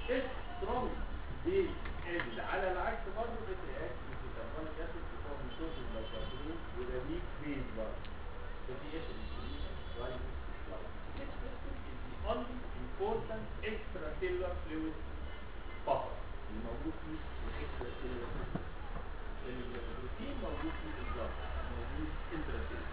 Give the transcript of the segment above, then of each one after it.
if strong base acid على العكس برضه it reacts with the carbonic acid to form sodium bicarbonate with a weak base برضه so the acid solution rises slightly this system is the only important extracellular fluid buffer اللي موجود في الاكستراسيلولار system البروتين موجود في البلاد موجود intracellular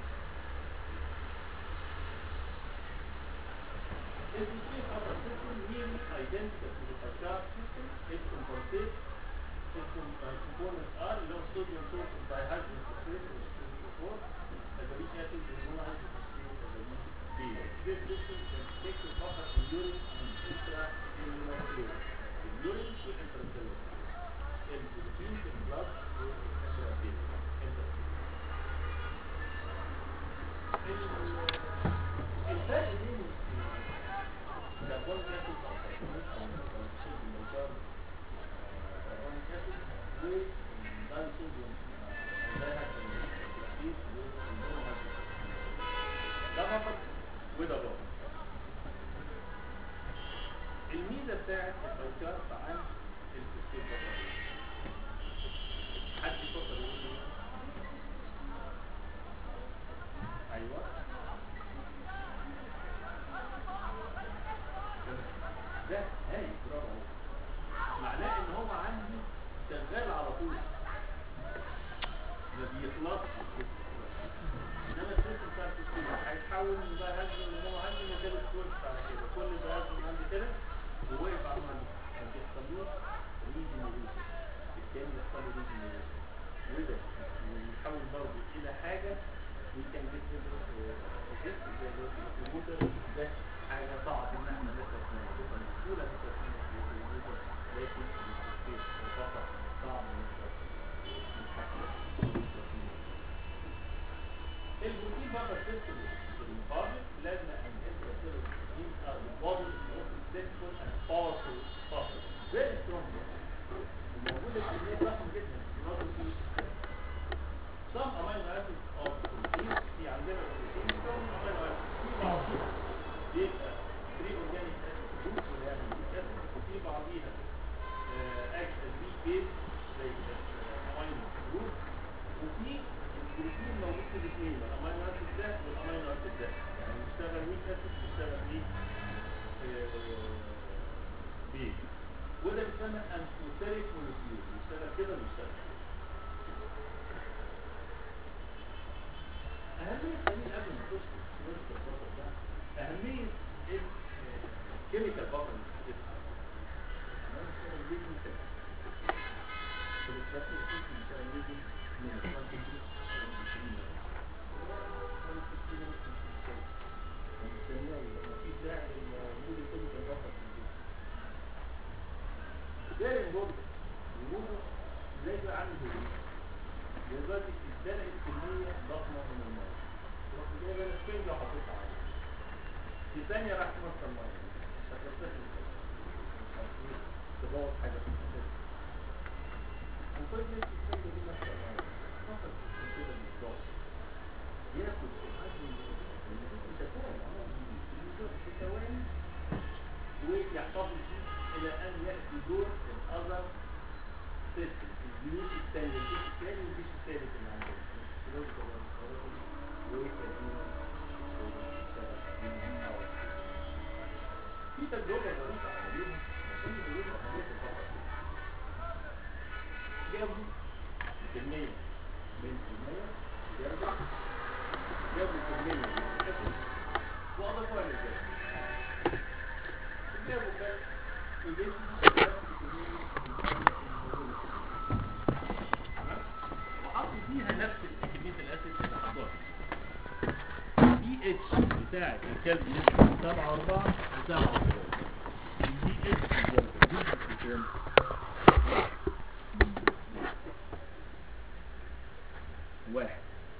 It is made of a system nearly identical to the Pachyar system. It compensates its com- uh, components are low sodium salt and dihydrogen phosphate or SO4, azelaic acid and monohydrophosphate azelaic base. This system can take the buffer in urine and intracellular fluid. In urine to intracellular fluid. In proteins in blood to intracellular. intracellular. ال- الفرق بين كربونيك اسيد او كربونيك او او صوديوم بيكار كربونيك اسيد وداي صوديوم دايهيدروجين ده بفر وده بفر الميزه بتاعت البيكار عن الفوسفيت بفر حد يفكر يقول لي ايوه ده هاي برافو عليك. معناه ان هو عندي شغال على طول ما بيخلصش السيستم. انما السيستم بتاع السيستم هيتحول من بقى هزم ان هو عندي مكان سويتش على كده كل ده هزم عندي كده وواقف على المعنى ما بيحصلوش ريجنريشن التاني يحصل له ريجنريشن وده ويتحول برضه الى حاجه we can get rid of uh, this زي الكمبيوتر ده حاجة صعب ان احنا نقدر نوجدها بسهولة نقدر نوجدها الكمبيوتر لكن التفكير فقط صعب نقدر نتحكم البروتين بره السيستم المقابل لازم ان انت تصير البروتين are the body's most successful and powerful buffer very strong وموجودة كمية ضخمة جدا not to be some amino acids of protein في عندنا بروتين some amino acids في بعضهم بيبقى free organic acid group ولا يعني weak acid وفي بعضيها آه، act as weak base زي الامينو جروب وفي البروتين موجود في الاثنين الامينو اسيد ده والامينو اسيد ده يعني بيشتغل ويك اسيد بيشتغل ايه بيز وده بيسمى انسوتيريك مولكيول بيشتغل كده وبيشتغل كده أهمية خليل قبل ما نخش في الكيميكال بطل ده أهمية الكيميكال بطل Very important. وجوده زي بقى عامل زي ايه؟ دلوقتي اتدلقت كمية ضخمة من المية تروح جايب انا سفنجة وحطيتها عليها في ثانية راح تمصر المية مش هترسخ مش هت- تبوظ حاجة في الأساس وفضلت السفنجة دي ماشية المية فصل السفنجة كده بالظبط ياخد الحجم اللي كنت شغال عمال يزيد في ثواني ويحتفظ فيه إلى أن يأتي دور الأذر سيستم الجيوش الثاني الجيش الثاني والجيش الثالث اللي عندنا الفلوس طبعا في تجربة ظريفة عملوها عشان يقولوا أهمية الفقر جابوا كمية من المية جابوا جابوا كمية من الأكل وأضافوها للجسم جابوا كان في جسم نفس كمية من الموجودة في الجسم. تمام؟ وحطوا فيها نفس كمية الأسيد اللي حطوها البي اتش بتاع الكلب نسبة 7 4 و 7 البي اتش بكام؟ واحد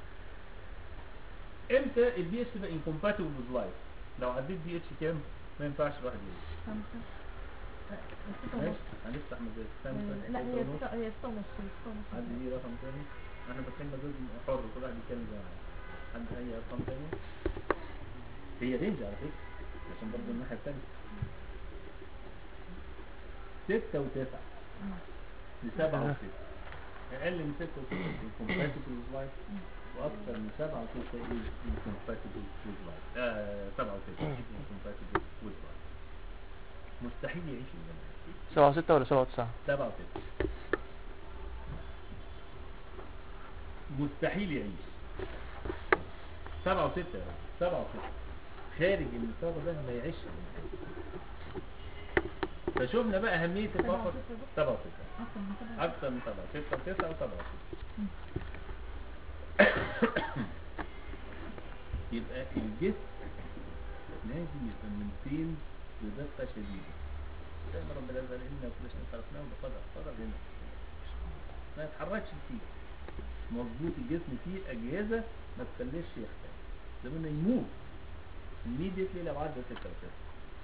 امتى البي اتش تبقى انكومباتبل وذ لايف؟ لو عديت بي اتش كام؟ ما ينفعش الواحد يعيش خمسة آه، ستة ماشي ونص هنفتح مجال آه، خمسة لا هي ستة ونص. ستة هي ستة ونص هي ستة ونص حد ليه رقم تاني احنا فاتحين مجال حر كل واحد يتكلم زي ما عايز حد اي ارقام تاني هي رينج على فكره عشان برضه الناحيه التانيه ستة وتسعة لسبعة وستة أقل من ستة وستة incompatible with life وأكثر من سبعة وستة is incompatible with life آه سبعة وستة is incompatible with life مستحيل يعيش الجماعة سبعة وستة ولا سبعة وتسعة سبعة وستة مستحيل يعيش سبعة وستة يا رب. سبعة وستة خارج المسار ده ما يعيش فشوفنا بقى أهمية سبعة البفر وستة ده سبعة وستة أكتر من كده أكثر من سبعة ستة وتسعة وسبعة وستة يبقى الجسم لازم يبقى منتين بدقة شديدة زي ما ربنا قال إنا كل شيء خلقناه بقدر قدر هنا ما يتحركش كتير مظبوط الجسم فيه أجهزة ما تخليش يختل زي يموت immediately لو عدى ستة وتسعة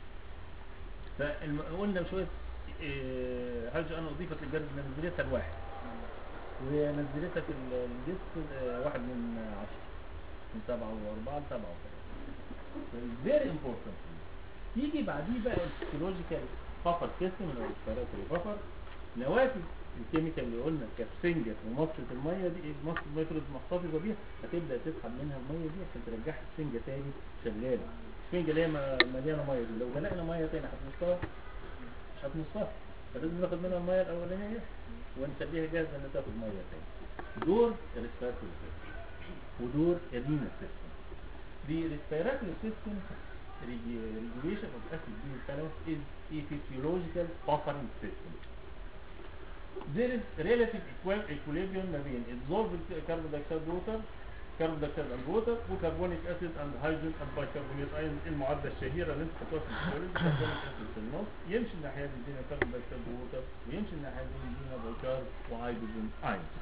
فقلنا شوية إيه، حاجة أنا أضيفت للجرد نزلتها الواحد وهي نزلتها في ال- الجسم آه، واحد من عشرة من سبعة وأربعة لسبعة وثلاثة very important يجي بعديه بقى الفسيولوجيكال بفر سيستم اللي هو الريسبيراتوري بفر نوافذ الكيميكال اللي قلنا كالسنجر ومصة المية دي مصة المية تفضل محتفظة بيها هتبدأ تسحب منها المية دي عشان ترجعها السنجة تاني شغالة السنجة اللي هي م- مليانة مية دي لو جلقنا مية تاني هتنصها مش هتنصها فلازم ناخد منها المية الأولانية ونخليها جاهزة إنها تاخد مية تاني دور الريسبيراتوري سيستم ودور الرينا سيستم The respiratory system regu- regulation of acid base balance is a physiological buffering system. There is relative equi- equilibrium ما بين dissolved carbon dioxide water carbon dioxide and water وكربونيك acid and hydrogen and bicarbonate ions المعادلة الشهيرة اللي انت حطها في الفلوريد كربونيك acid في النص يمشي الناحية دي يدينا carbon dioxide ووتر ويمشي الناحية دي يدينا بيكار وهيدروجين ions.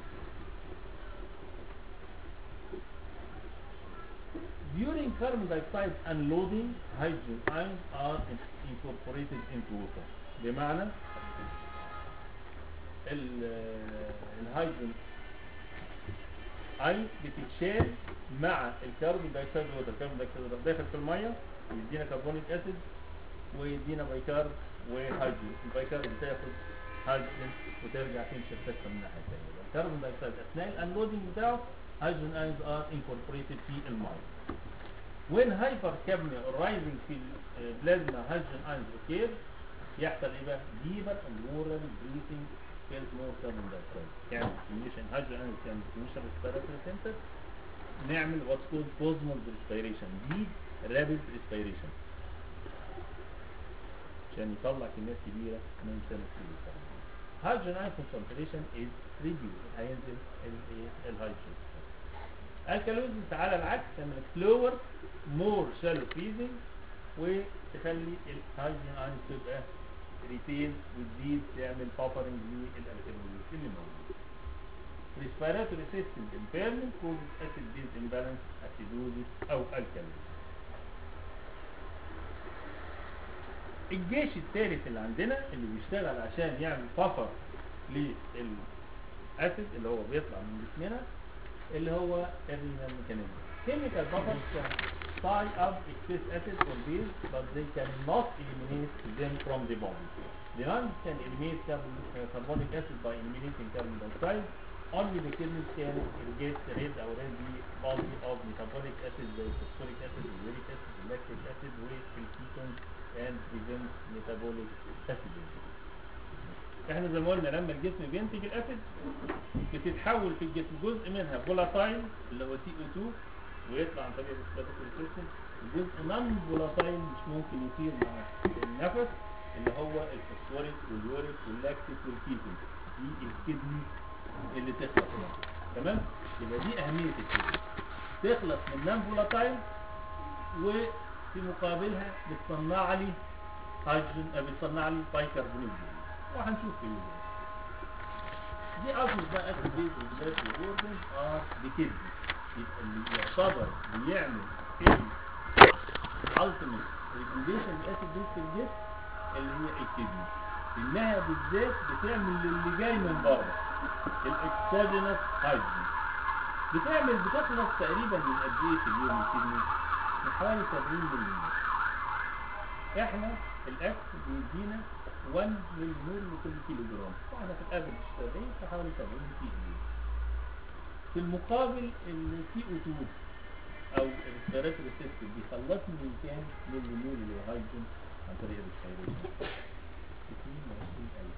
During carbon dioxide unloading, hydrogen ions are in- incorporated into water. بمعنى ال- الهيدروجين ايون بتتشال مع الكربون دايوكسيد ووتر الكربون دايوكسيد ووتر داخل في الميه ويدينا كربونيك اسيد ويدينا بيكار وهيدروجين البيكار بتاخد هيدروجين وترجع تمشي القصه من الناحيه الثانيه الكربون دايوكسيد اثناء الانلودنج بتاعه هيدروجين ايونز ار انكوربوريتد في الميه when hypercapnia arising في البلازما hydrogen ions occur يحصل ايه بقى؟ deeper and oral breathing spills more carbon dioxide يعني stimulation hydrogen ions يعني stimulation respiratory center نعمل what's called plasmal respiration دي rapid respiration عشان يطلع كميات كبيرة من ثاني أكسيد الكربون hydrogen ion concentration is reduced هينزل الايه الهيدروجين الكالوزيس على العكس تعمل slower more shallow freezing وتخلي الهيدروجين ايونز تبقى ريتين وتزيد تعمل بابرنج للالكالوزيس اللي موجود respiratory system impairment causes acid base imbalance acidosis او alkalosis الجيش الثالث اللي عندنا اللي بيشتغل عشان يعمل بفر للاسيد اللي هو بيطلع من جسمنا اللي هو الرينال ميكانيزم chemical buffers can tie up excess acid or base but they cannot eliminate them from the body the lungs can eliminate carbon, uh, carbonic acid by eliminating carbon dioxide only the kidneys can irrigate the red or red body of metabolic acid زي phosphoric acid uric acid lactic acid والketones and prevent metabolic acidosis احنا زي ما قلنا لما الجسم بينتج الاسيد بتتحول في الجسم جزء منها فولاتايل اللي هو سي او 2 ويطلع عن طريق الريسبيراتوري سيستم وجزء نون فولاتايل مش ممكن يطير مع النفس اللي هو الفوسفوريك واليوريك واللاكتيك والكيتون دي الكدني اللي تخلص منها تمام يبقى دي اهميه الكدني تخلص من نون فولاتايل وفي مقابلها بتصنع لي هيدروجين آه، بتصنع لي بايكربونات وهنشوف في الفيديو دي اصل بقى اسيد بيز بالذات الاورجن اه دي كدني يبقى اللي يعتبر بيعمل الالتيميت ريجوليشن الاسيد بيز في الجسم اللي هي الكدني انها بالذات بتعمل للي جاي من بره الاكسوجينوس هيدروجين بتعمل بتخلص تقريبا من قد ايه في اليوم الكدني من حوالي 70 مللي احنا الاكل بيدينا 1 مليمول لكل كيلو جرام واحنا في الافرج الشهري في حوالي 70 كيلو في المقابل السي او 2 او الريسبيراتوري سيستم بيخلصني من كام مليمول اللي هو هيدروجين عن طريق الريسبيريشن 22000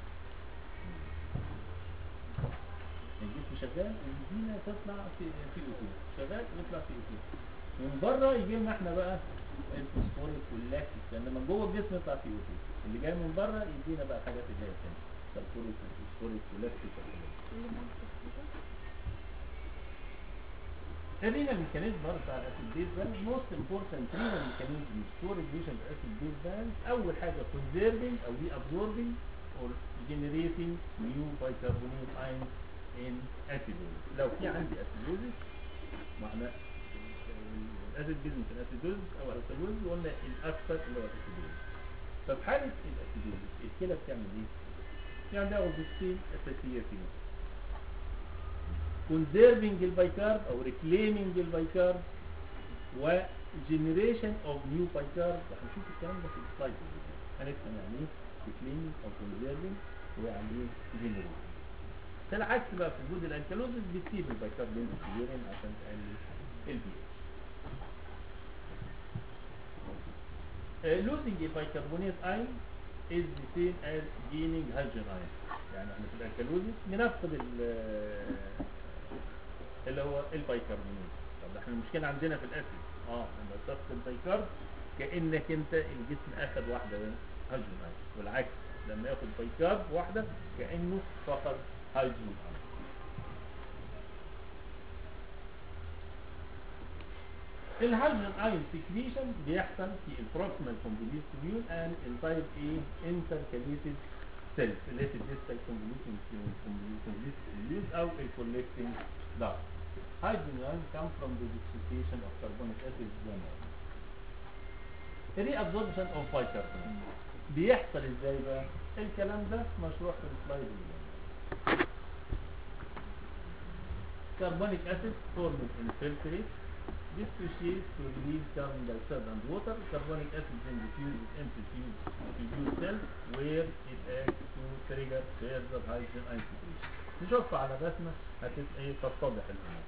الجسم شغال ويدينا تطلع في في او 2 شغال ويطلع في او 2 من بره يجي لنا احنا بقى الفوسفوريك واللاكتيك لان من جوه الجسم يطلع في او 2 اللي جاي من بره يدينا بقى الحاجات اللي جايه تاني سلفوريك وفوسفوريك ولاكتيك والحاجات دي. الرينا ميكانيزم برضه بتاع الاسيد بيز بالانس موست امبورتنت رينا ميكانيزم ستور ريجيشن الاسيد بيز بالانس اول حاجه conserving او ري absorbing or generating new bicarbonate ions in acidosis لو في عندي acidosis معنى الاسيد بيز ممكن acidosis او alkalosis قلنا الاكثر اللي هو acidosis ففي حاله الاسيدوزيس الكلى بتعمل ايه؟ في عندها وظيفتين اساسيتين conserving البيكارب او reclaiming البيكارب و generation of new bicarb وهنشوف الكلام ده في السلايد اللي جاي. هنفهم يعني ايه reclaiming او conserving ويعني ايه generation ده العكس بقى في وجود الانكلوزيس بتسيب البيكارب ينزل في اليورين عشان تقلل البي اتش losing a bicarbonate ion is the same as gaining hydrogen ion يعني احنا في الانكلوزيس بنفقد ال- اللي هو البيكربونات طب احنا المشكله عندنا في الاسيد اه لما تفقد البيكرب كانك انت الجسم اخذ واحده من هيدروجين ايون والعكس لما ياخد بيكرب واحده كانه فقد هيدروجين ايون الهيدروجين ايون سكريشن بيحصل في البروكسيمال كومبليت تيبيول اند التايب اي انتركاليتد سيلز اللي هي الديستال كومبليت كومبليت تيبيول او الكولكتنج دارت hydrogen ions come from the dissociation of carbonic acid one reabsorption of bicarbonate بيحصل ازاي بقى الكلام ده مشروح في السلايد اللي جاي carbonic acid formed in filtrate dissociates to release carbon dioxide and water carbonic acid then diffuses into fused fused cells where it acts to trigger further hydrogen ion secretion نشوفها على الرسمه هتبقى ايه تتضح الامور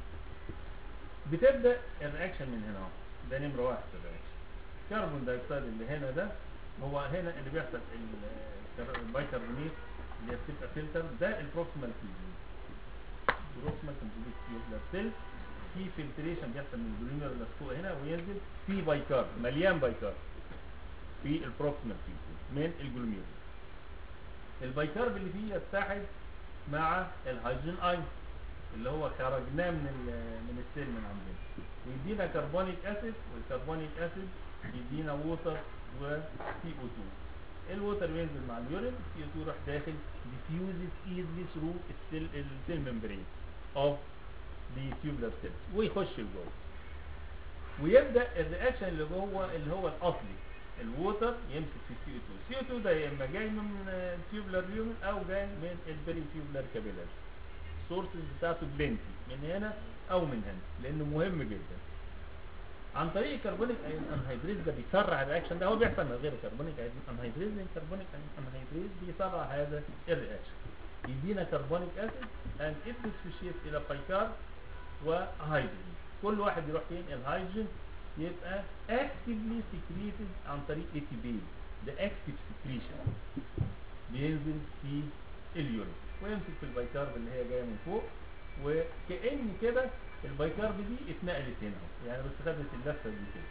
بتبدا الرياكشن من هنا اهو ده نمره واحد في الرياكشن كربون دايوكسيد اللي هنا ده هو هنا اللي بيحصل ال- البيكربونات اللي هي بتبقى فلتر ده البروكسيمال فيوجن البروكسيمال كومبليت فيوجن سيل في فلتريشن بيحصل من الجلومير اللي فوق هنا وينزل في بايكارب مليان بايكارب في البروكسيمال فيوجن من الجلومير البايكارب اللي فيه يتحد مع الهيدروجين ايون اللي هو خرجناه من ال- من السيل من عندنا ويدينا كربونيك اسيد والكربونيك اسيد يدينا ووتر وسي او 2 الووتر بينزل مع اليورين السي او 2 يروح داخل diffuses easily through السيل السيل ممبرين of the tubular cells ويخش لجوه ويبدا الرياكشن اللي جوه اللي هو الاصلي الووتر يمسك في السي او 2 السي او 2 ده يا اما جاي من التيوبلر يومن او جاي من البري تيوبلر كابيلاري السورسز بتاعته بلنتي من هنا او من هنا لانه مهم جدا عن طريق الكربونيك انهيدريز ده بيسرع الرياكشن ده هو بيحصل من غير الكربونيك انهيدريز لان الكربونيك انهيدريز بيسرع هذا الرياكشن يدينا كربونيك اسيد اند ات ديسوشيت الى بايكار وهيدروجين كل واحد يروح فين الهيدروجين يبقى اكتفلي سكريتد عن طريق اي تي بي ده اكتف سكريشن بينزل في اليورين ويمسك في البيكارب اللي هي جايه من فوق وكأن كده البيكارب دي اتنقلت هنا اهو. يعني بس خدت اللفه دي كده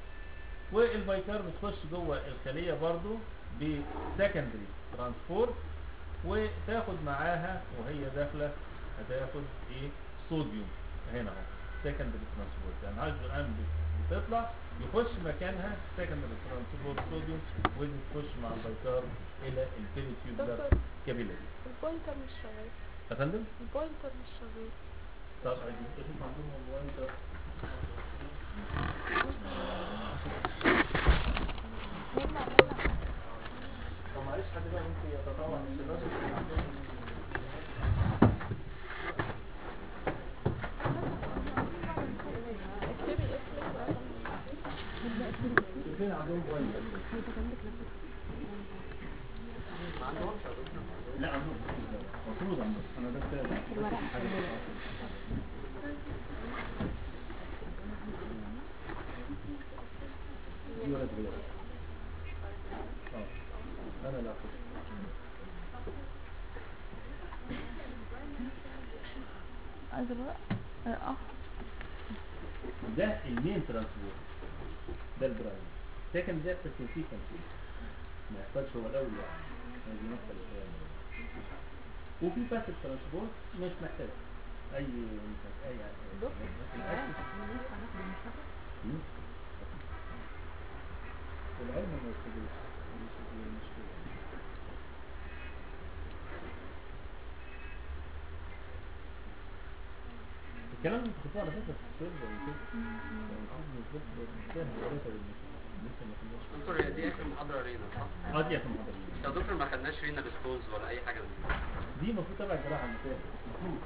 والبيكارب تخش جوه الخليه برضو بسكندري ترانسبورت وتاخد معاها وهي داخله هتاخد ايه صوديوم هنا اهو سكندري ترانسبورت يعني هيدروجين ايون بتطلع يخش مكانها سكندري ترانسبورت صوديوم ودي تخش مع البيكارب الى البيريتيوبلر دكتور كابيلاري البوينتر مش شغال يا فندم البوينتر مش شغال طب عايزين تشوف عندهم البوينتر مين عملها طب معلش حد بقى ممكن يتطوع الشباب اكتبي اسمك وأنا- الاثنين عندهم بوينتر الورق دي ولا دي اه انا لا أخذ. عايز الورق اه اه ده المين ترانسبورت ده البرايم لكن ده سيكونس ما يحصلش هو الاول يعني ما يحصل الكلام ده. وفي باسف ترانسبورت مش محتاج اي اي مم. العلم ما يستجيبش مش دي المشكلة الكلام اللي بتحطوه على فكرة في السيرفر وكده يعني المفروض بالظبط مش فاهم الداتا بالنسبة لسه ما خدناش دكتور هي دي اخر محاضرة لينا صح؟ اه دي اخر محاضرة يا دكتور ما خدناش رينا ريسبونس ولا اي حاجة من دي دي المفروض تبع الجراحة المثال المفروض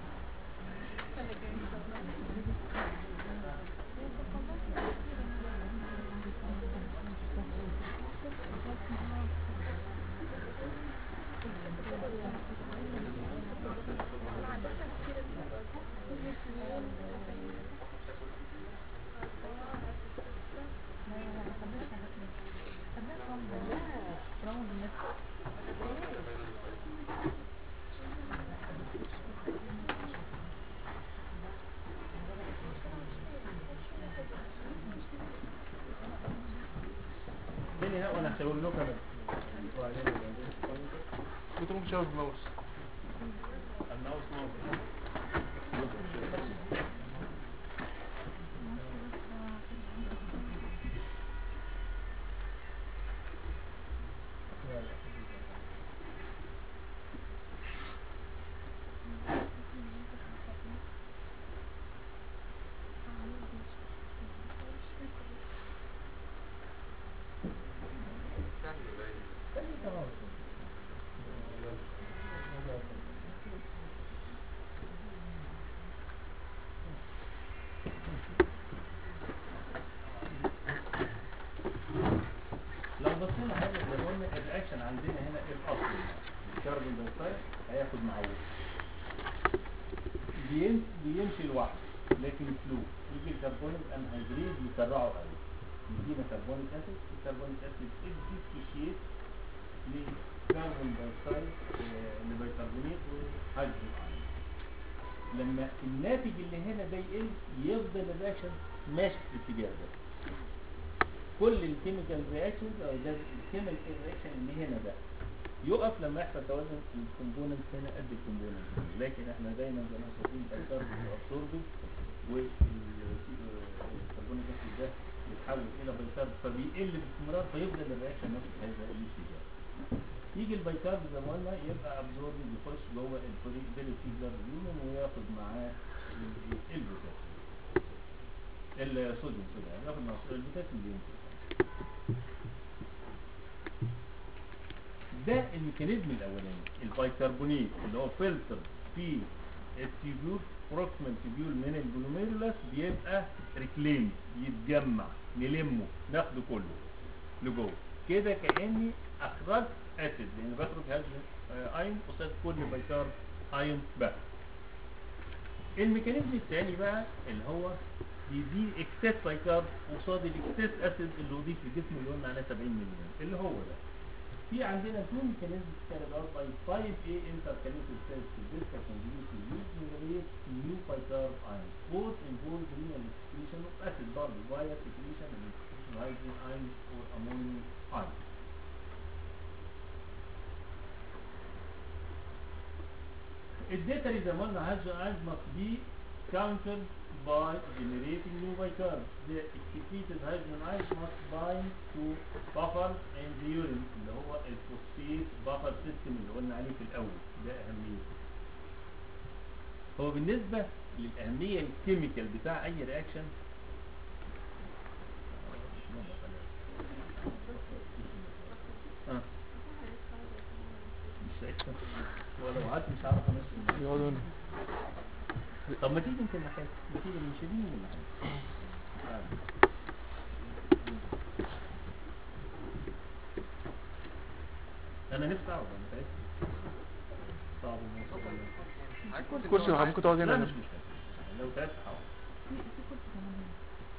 تاني ها وانا هشاور لكم انا انت ممكن تشاور بالماوس الماوس موجود سهل باين لو بصينا هنا زي ما قلنا الرياكشن عندنا هنا الاصلي الكربون دايوكسيد هياخد معاه بين بيمشي لوحده لكن فلو يجي الكربونيك انهيدريز يسرعه قوي يدينا كربونيك اسيد الكربونيك اسيد اديسوشيت لكربون دايوكسيد آه، لبيكربونات وهيدروجين ايون لما الناتج اللي هنا ده يقل يفضل الرياكشن ماشي في الاتجاه ده كل الكيميكال رياكشنز او ده الكيميكال رياكشن اللي هنا ده يقف لما يحصل توازن الكومبوننت هنا قد الكومبوننت هنا لكن احنا دايما زي ما شايفين الكربون ابسوربد والكربونيك اسيد ده بيتحول الى بيكارب فبيقل باستمرار فيفضل الرياكشن نفس هذا الاتجاه يجي البيكارب زي ما قلنا يبقى ابزورب يخش جوه البوليفيلر ريومن وياخد معاه البوتاسيوم الصوديوم سوري يعني ياخد معاه البوتاسيوم بينزل ده الميكانيزم الاولاني البيكربونات اللي هو فلتر في التيبيول بروكسيمال تيبيول من الجلوميرولس بيبقى ريكليم يتجمع نلمه ناخده كله لجوه كده كاني اخرجت اسيد لان بخرج هيدروجين آه، ايون قصاد كل بيكارب ايون بس الميكانيزم الثاني بقى اللي هو بيزيد اكسس بيكارب قصاد الاكسس اسيد اللي اضيف للجسم اللي قلنا عليه 70 مليون اللي هو ده في عندنا تو ميكانيزم carried out by 5A intercalated cells to discuss and use to use generate new bicarb ions. Both involve renal excretion of acid برضه via secretion and excretion of hydrogen ions or ammonium ions. الداتا زي ما قلنا hydrogen ions must be countered by generating new bicarb. The excreted hydrogen ions must bind to buffer in the urine اللي هو الفوسفيت buffer system اللي قلنا عليه في الأول ده أهميته. هو بالنسبة للأهمية الكيميكال بتاع أي رياكشن اه مش شايف ولو قعدت مش هعرف امشي الموضوع. يقعدوا هنا. طب ما تيجي انت الناحية ما تيجي مش هديني من الناحية تعال. انا نفسي اقعد انا تعبت صعب الموضوع كرسي ممكن تقعد لا هنا مش مشكلة لو تعبت حاول في في كرسي كمان هنا.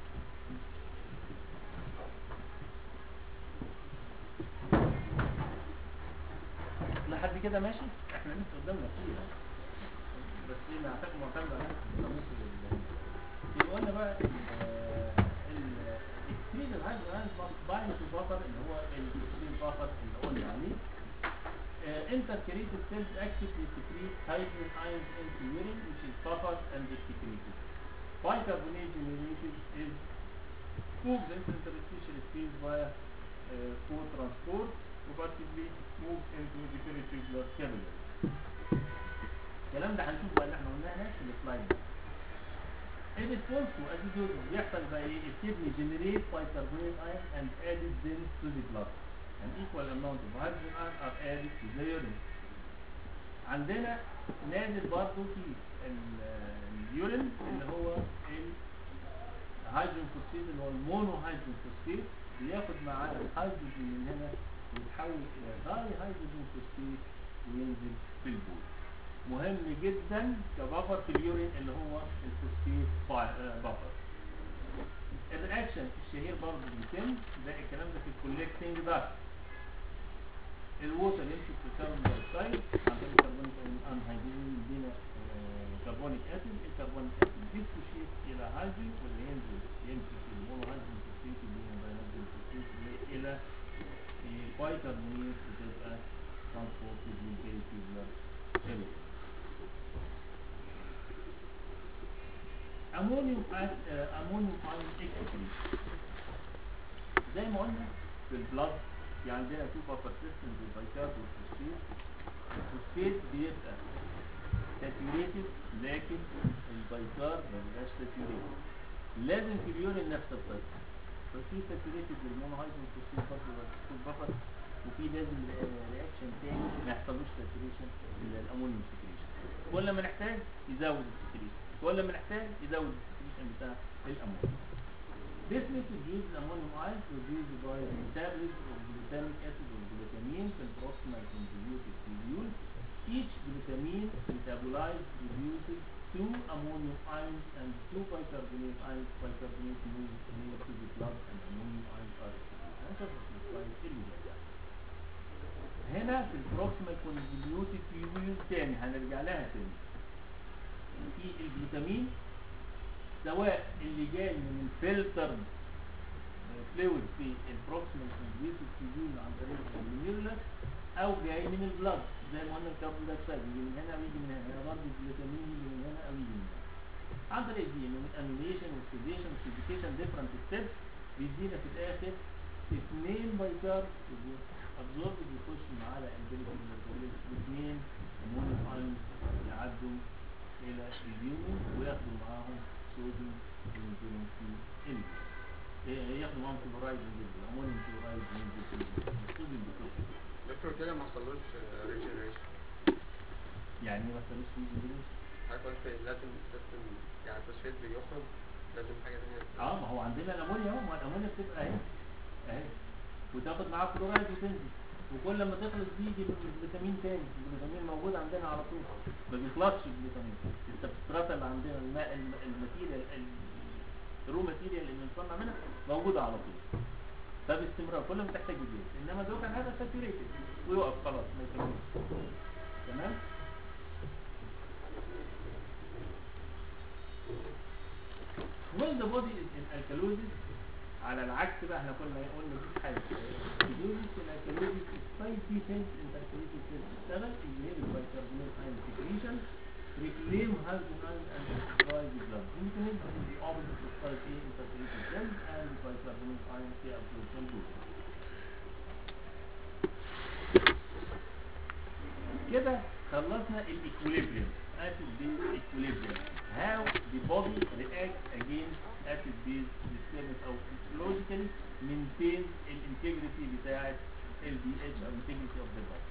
لحد كده ماشي احنا لسه قدامنا كتير بس ايه نعتقد معتمد على الناموس ال- يبقى قلنا بقى الاكستريم الهايد باين في البفر اللي هو الاكستريم بفر اللي قلنا عليه intercalated cells actively secrete hydrogen ions into urine which is buffered and excreted. Bicarbonate generated is moves into interstitial space via uh, co-transport وبارتيكلي moves into the peritubular capillary. الكلام ده هنشوف بقى اللي احنا قلناه هناك في السلايد ده. It is also acidosis بيحصل by a kidney generate bicarbonate ion and added them to the blood. An equal amount of hydrogen ion are added to the urine. عندنا نازل برضه في ال- اليورين اللي هو الهيدروجين فوسفيت اللي هو المونو هيدروجين فوسفيت بياخد معاه الهيدروجين من هنا ويتحول الى داي هيدروجين فوسفيت وينزل في البول. مهم جدا كبفر في اليورين اللي هو الفوسفيت بفر. الرياكشن الشهير برضه بيتم ده الكلام ده في الكولكتنج داكت الووتر يمشي في الكربون دايوكسيد عن طريق كربونيك انهيدروجين يدينا كربونيك اسيد الكربونيك اسيد ديسوشيت الى هيدروجين واللي ينزل يمشي في المونو هيدروجين فوسفيت يدينا دايهيدروجين فوسفيت الى بايكربونيت بتبقى ترانسبورتد للبيريتيبولار سيلول امونيوم امونيوم ايون اكسكريشن زي ما قلنا في البلاد في عندنا تو بافر سيستم البايكارب والفوسفيت الفوسفيت بيبقى ساتيوريتد لكن البايكارب ما بيبقاش ساتيوريتد لازم في اليورين نفس القصه ففي ساتيوريتد للمونوهيدروجين فوسفيت برضه في البفر وفي لازم رياكشن تاني ما يحصلوش ساتوريشن للامونيوم سكريشن كل ما نحتاج يزود السكريشن كل ما نحتاج يزود السكريشن بتاع الامونيوم This method uses ammonium ions produced by the metabolism of glutamic acid or glutamine في proximal convoluted tubule. Each glutamine metabolized produces two ammonium ions and two bicarbonate ions. Bicarbonate moves near to the blood and ammonium ions are excreted. هنشوف في السلايد اللي جاي ده. هنا في البروكسيمال convoluted tubule تاني هنرجع لها تاني. في الجلوتامين سواء اللي جاي من الفلتر فلويد في البروكسيمال كونفيوتد تيوبول عن طريق الجلوميرولر او جاي من البلاد زي ما قلنا الكربون دايوكسيد يجي من هنا ويجي من هنا هنا برضه الجلوتامين يجي من هنا او يجي من هنا عن طريق دي من الانيميشن والسيديشن والسيديكيشن ديفرنت ستيبس بيدينا في الاخر اثنين بايكار ابزورب بيخش على البيليكول واثنين امونيوم ايون يعدوا الى اليومن وياخدوا معاهم صوديوم وينزلوا في ال إيه، ياخدوا معاهم كلورايد ينزل الامونيوم كلورايد ينزل في الصوديوم بيخش دكتور كده ما حصلوش ريجنريشن يعني ما كانوش في الجلوس حضرتك قلت لازم السيستم يعني الفوسفات بيخرج لازم حاجه ثانيه اه ما هو عندنا الامونيا اهو ما الامونيا بتبقى اهي اهي وتاخد معاها كلورايد وتنزل وكل ما تخلص بيجي الفيتامين تاني الفيتامين موجود عندنا على طول ما بيخلصش الفيتامين السبسترات اللي عندنا الماء الم- الماتيريال ال- الرو ماتيريال اللي بنصنع منها موجوده على طول فباستمرار كل ما تحتاج بيجي انما ده كان هذا ساتوريتد ويقف خلاص ما يكملش تمام when the body is in alkalosis على العكس بقى احنا كنا قلنا دي حاجه الكالوزيس الالكالوزيس السايتي سيلز انتركاليتد سيلز تشتغل inhibit bicarbonate ion secretion reclaim hydrogen ions and destroy the blood mechanism is the opposite of site intercalated cells and bicarbonate ion K absorption group كده خلصنا الايكوليبريم acid base equilibrium how the body reacts against acid base disturbance او logically maintain الانتجريتي بتاعه ال pH او integrity of the body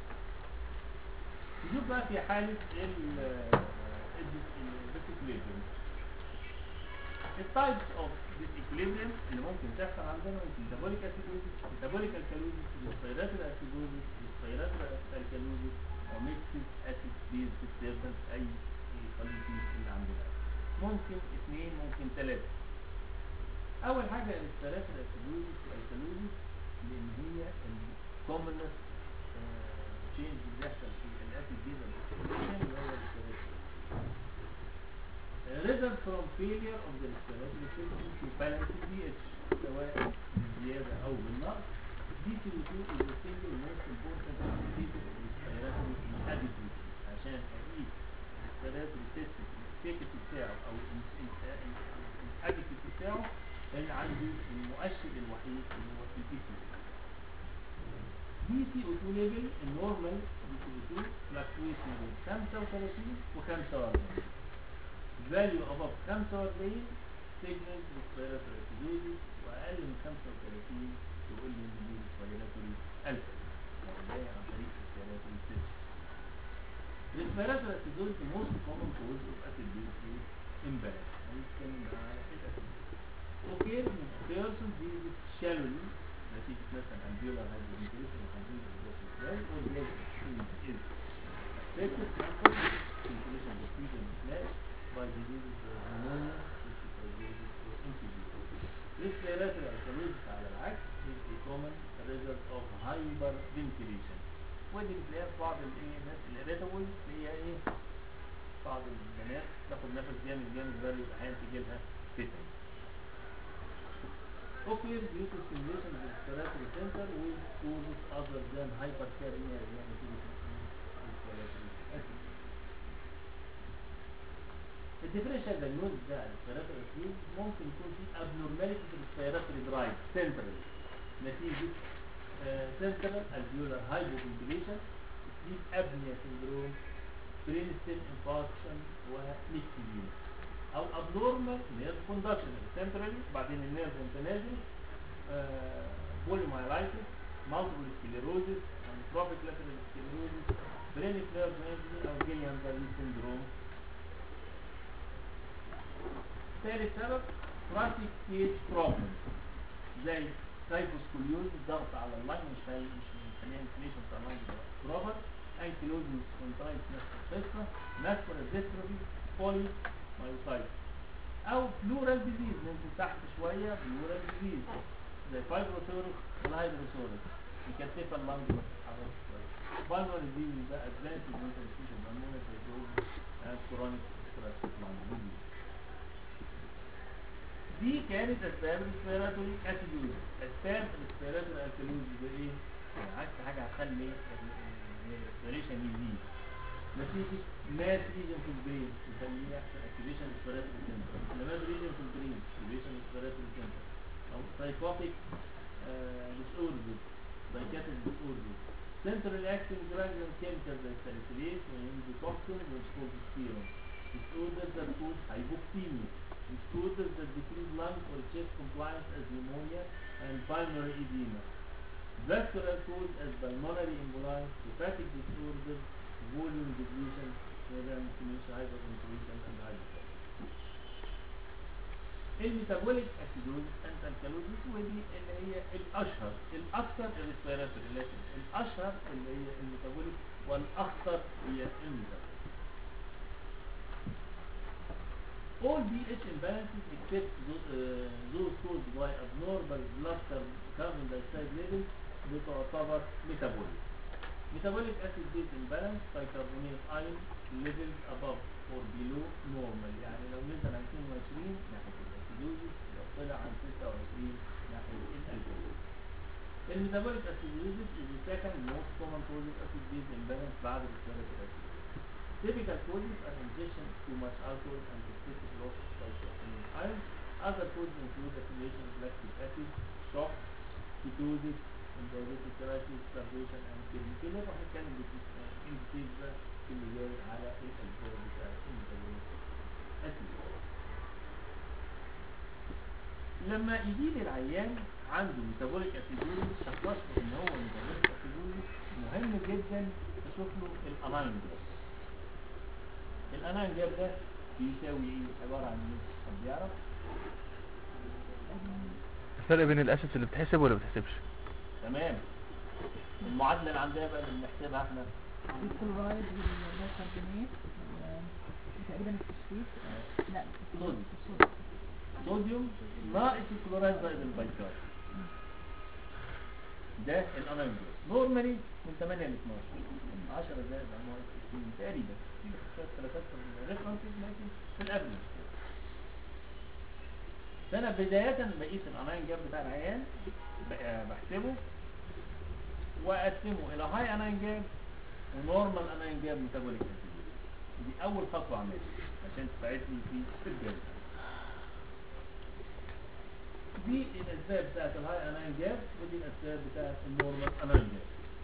نشوف بقى في حالة ال disequilibrium التايبس اوف disequilibrium اللي ممكن تحصل عندنا metabolic acidosis metabolic alkalosis respiratory acidosis respiratory alkalosis او mixed acid base disturbance اي خليط اللي عندنا ممكن اثنين ممكن ثلاثة اول حاجة respiratory acidosis والكالوزيس لان هي الكومنست تشينج اللي بيحصل في الاسيد بيز اللي هو respiratory result from failure of the respiratory system to balance the pH سواء بالزيادة أو بالنقص DCO2 is the single most important indicator of respiratory inadequacy عشان أقيس respiratory system الافكاسي بتاعه أو inadequacy بتاعه اللي عندي المؤشر الوحيد اللي هو الPCO DCO2 level النورمال DCO2 fluctuates ما بين 35 و 45 value above 45 signals respiratory acidosis واقل من 35 تقول لي ان دي respiratory alpha يعني جاي عن طريق respiratory system respiratory acidosis the most common cause of acid base imbalance هنتكلم على الاسيد اوكي person uses shallowly نتيجة مثلا alveolar hyperventilation وهنقول بالظبط ازاي or blood exchange is affected sample ventilation diffusion slash by diseases or pneumonia, cystic or intubated. Respiratory alkalosis على العكس is a common result of hyperventilation. ودي بتلاقيها في بعض الايه الناس الاريتابل اللي هي ايه بعض البنات تاخد نفس جامد جامد بقى احيانا تيجي لها فتن. Occurs due to stimulation of the respiratory center with causes other than hyperthermia اللي هي نتيجة respiratory acid. الديفرنشال دايجنوز بتاع الريسبيراتوري اسيد ممكن يكون في abnormality في الريسبيراتوري درايف سنترال نتيجة سنترال alveolar hypoventilation sleep apnea syndrome brainstem infarction ونكتيزيما او abnormal nerve conduction centrally بعدين النيرف وانت نازل polymyelitis multiple sclerosis amyotrophic lateral sclerosis phrenic nerve injury او Guillain-Barré syndrome ثالث سبب ترافيك ستيج بروبلم زي سايكوسكوليوز ضغط على اللاين مش هي مش مخليها انفليشن بتاع اللاين بروبر انكيلوزيس كونترايت نفس القصه ماسكولار ديستروفي بولي مايوسايتس او بلورال ديزيز ننزل تحت شويه بلورال ديزيز زي فايبروثوركس والهايدروثوركس مكتفه اللانج ما بتتحركش كويس بالمر ديزيز ده ادفانس انترستيشن بالمونر فيبروز كرونيك ستراكشر لانج ديزيز دي كانت اسباب الريسبيراتوري اسيدوز اسباب الريسبيراتوري الكالوز بايه؟ يعني عكس حاجه هتخلي الريسبيريشن يزيد نتيجه ماس ريجن في البرين يخليه يحصل اكتيفيشن ريسبيراتوري سنتر انفلامات ريجن في البرين اكتيفيشن ريسبيراتوري سنتر او سايكوتيك ديس اوردر سايكاتيك ديس اوردر central acting granular chemicals like salicylate ويندوتوكسين والسكوبستيرون disorders that cause hypoxemia disorders that decrease lung or chest compliance as pneumonia and pulmonary edema. Vascular cause as pulmonary emboli, hepatic disorders, volume depletion, whether inflammation, hyperventilation and hypertension. الميتابوليك اسيدوزيس انت الكالوزيس ودي اللي هي الاشهر الاكثر الريسبيراتوري لكن الاشهر اللي هي الميتابوليك والاخطر هي الميتابوليك all pH imbalances except those, uh, those caused by abnormal blood carbon dioxide levels بتعتبر metabolic. Metabolic acid base imbalance bicarbonate ion levels above or below normal يعني لو نزل عن 22 ناحية الاسيدوزيس لو طلع عن 26 ناحية الالكول. الميتابوليك acidosis is the second most common cause of acid base imbalance بعد respiratory acid. Typical causes are ingestion of too much alcohol and excessive loss of calcium iron. Other causes include accumulation of lactic acid, shock, ketosis, diabetic crisis, starvation and kidney failure. وهنتكلم بالإنديكيز ده في اللي جاي على الأسباب بتاع الميتابوليك أسيد. لما يجي لي العيان عنده ميتابوليك اسيدوزيس شخصت ان هو ميتابوليك اسيدوزيس مهم جدا اشوف له الاناين جاب الاناين جاب ده بيساوي ايه عباره عن ايه حد يعرف الفرق بين الاسس اللي بتحسب ولا بتحسبش تمام المعادله اللي عندنا بقى اللي بنحسبها احنا الكلورايد والبيكربونات تقريبا الفوسفيت لا صوديوم. الصوديوم. صوديوم ناقص الكلورايد زائد البيكار ده الانايون نورمالي من 8 ل 12 10 زائد عن 61 تقريبا في شويه خلافات في الريفرنسز لكن في الافرج فانا بدايه بقيس الانايون جاب بتاع العيان ب- بحسبه واقسمه الى هاي انايون جاب ونورمال انايون جاب ميتابوليك دي اول خطوه اعملها عشان تساعدني في الجلد دي الاسباب بتاعت الهاي اناين جاب ودي الاسباب بتاعت النورمال اناين جاب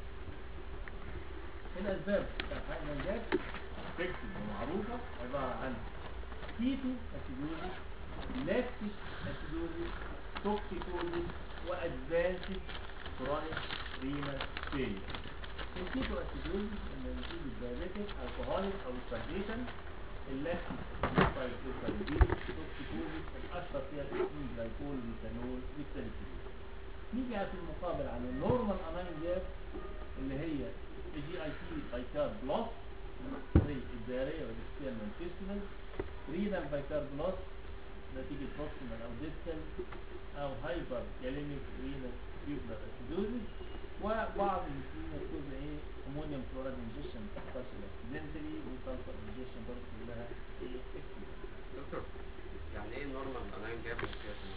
الاسباب بتاعت الهاي اناين جاب فيكسد ومعروفه عباره عن كيتو اسيدوزيس لاكتيك اسيدوزيس توكسيكوزيس وادفانسد كرونيك رينال فيلير الكيتو اسيدوزيس لما نتيجه دايابيتك الكحوليك او ستاجنيشن اللاكتيك توكسيكوزيس الاشهر فيها الاسمين جلايكول ميثانول ميثانول نيجي على المقابل على النورمال اناين جاب اللي هي الجي اي تي بايكار بلس زي الدائريه والاكسترنال والفيستنال رينال بايكار بلس نتيجه بروكسيمال او ديستال او هايبر كاليميك رينال تيوبلر اسيدوزيس وبعض المسلمين يكتبوا ايه امونيوم كلوريد انجكشن ما تحصلش اكسيدنتالي وسلفر انجكشن برضه كلها ايه accidental. دكتور يعني ايه نورمال انايم جاب وكده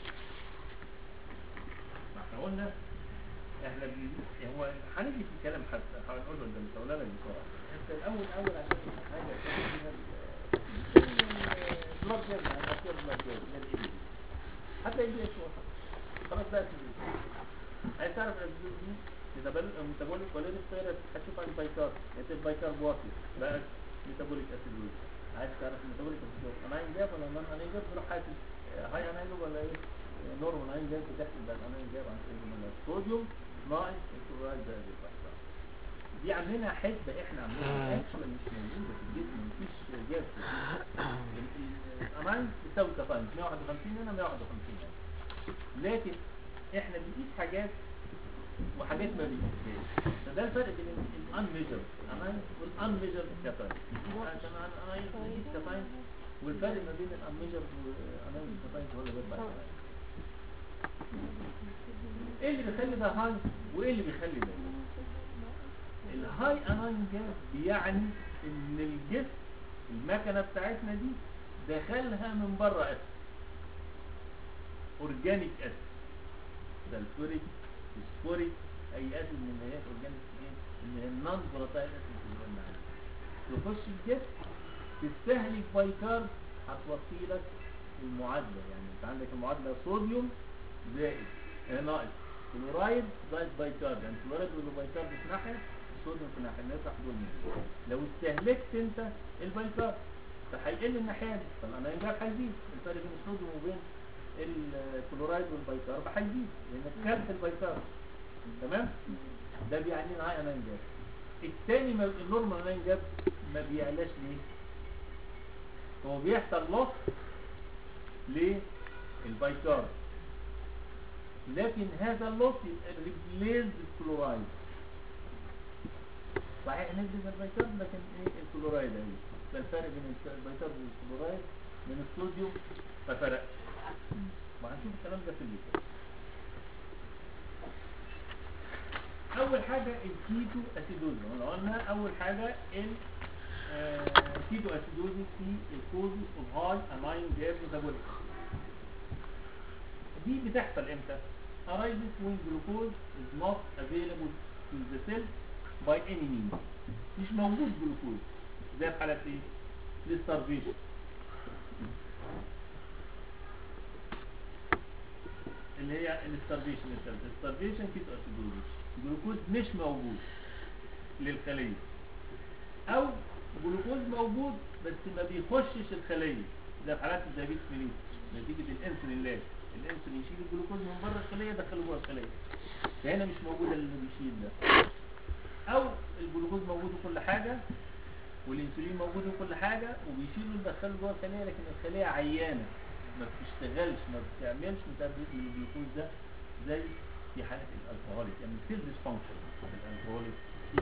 ما احنا قلنا احنا بي... هو هنيجي في الكلام حتى هنقول له ده مش لك بسرعه انت الاول اول عشان تفهم حاجه تاخد فيها البلاد جاز يعني اختيار بلاد جاز اللي هي الاي بي حتى الاي بي اتش خلاص بقى عايز تعرف الاسبوع دي ميتابوليك ولا ستيرت هتشوف عن البايكار يعني البايكار بواطي بقى ميتابوليك اسيدوز عايز تعرف الميتابوليك اسيدوز اناين جاب ولا نون اناين جاب تروح حاسب هاي اناين ولا ايه نورمال اناين جاب بتحسب بقى الاناين جاب عن طريق الصوديوم ناقص الكلورايد زائد البايكار دي عاملينها حسبة احنا عاملينها اكشوال مش موجودة في الجسم مفيش جاب في الجسم. الاماين بتساوي كفاين 151 هنا 151 هنا لكن احنا بنقيس حاجات وحاجات ما بنقيسهاش فده الفرق بين الان ميجر اماين والان ميجر كفاين عشان انا انا بقيس كفاين والفرق ما بين الان ميجر والاماين كفاين هو اللي بيطلع كفاين. ايه اللي بيخلي ده هاي وايه اللي بيخلي ده الهاي اناين جاز بيعني ان الجسم المكنه بتاعتنا دي دخلها من بره اسيد اورجانيك اسيد سلفوريك فوسفوريك اي اسيد من اللي هي اورجانيك ايه اللي هي النون فولاتايل اسيد اللي قلنا عليه تخش الجسم تستهلك بايكارب هتوصي لك المعادله يعني انت عندك المعادله صوديوم زائد آه، ناقص كلورايد زائد بايكارب يعني كلورايد والبايكارب في ناحيه الصوديوم في ناحيه نطرح دول منه. لو استهلكت انت البايكارب فهيقل الناحيه دي فالانايون جاب هيزيد الفرق بين الصوديوم وبين الكلورايد والبايكارب هيزيد لانك كلت البايكارب تمام ده بيعني معايا انايون جاب الثاني ما- النورمال انايون جاب ما بيعلاش ليه هو بيحصل لوس للبايكارب لكن هذا اللوس يبقى ريبليز بالكلورايد صحيح نسبة البيكارب لكن ايه الكلورايد اهي ده الفرق بين الك- البيكارب والكلورايد من الصوديوم ففرق وهنشوف الكلام ده في الليتر اول حاجة الكيتو اسيدوزي احنا قلنا اول حاجة ال آه، كيتو اسيدوزي في الكوزي اوف هاي اماين جاب ميتابوليك دي بتحصل امتى؟ arises when glucose is not available to the cell by any means مش موجود جلوكوز زي في حالة ايه؟ الستارفيشن اللي هي الستارفيشن الستارفيشن كيتو اسيدوزيس جلوكوز مش موجود للخلية او جلوكوز موجود بس ما بيخشش الخلية زي في حالات الدايابيتس ميليتس نتيجة الانسولين لاج الانسولين يشيل الجلوكوز من بره الخلية يدخله جوه الخلية فهنا مش موجود اللي بيشيل ده او الجلوكوز موجود في كل حاجة والانسولين موجود في كل حاجة وبيشيله يدخله جوه الخلية لكن الخلية عيانة ما بتشتغلش ما بتعملش ميتابوليزم للجلوكوز ده زي في حالة الالكهوليك يعني في ديسفانكشن الالكهوليك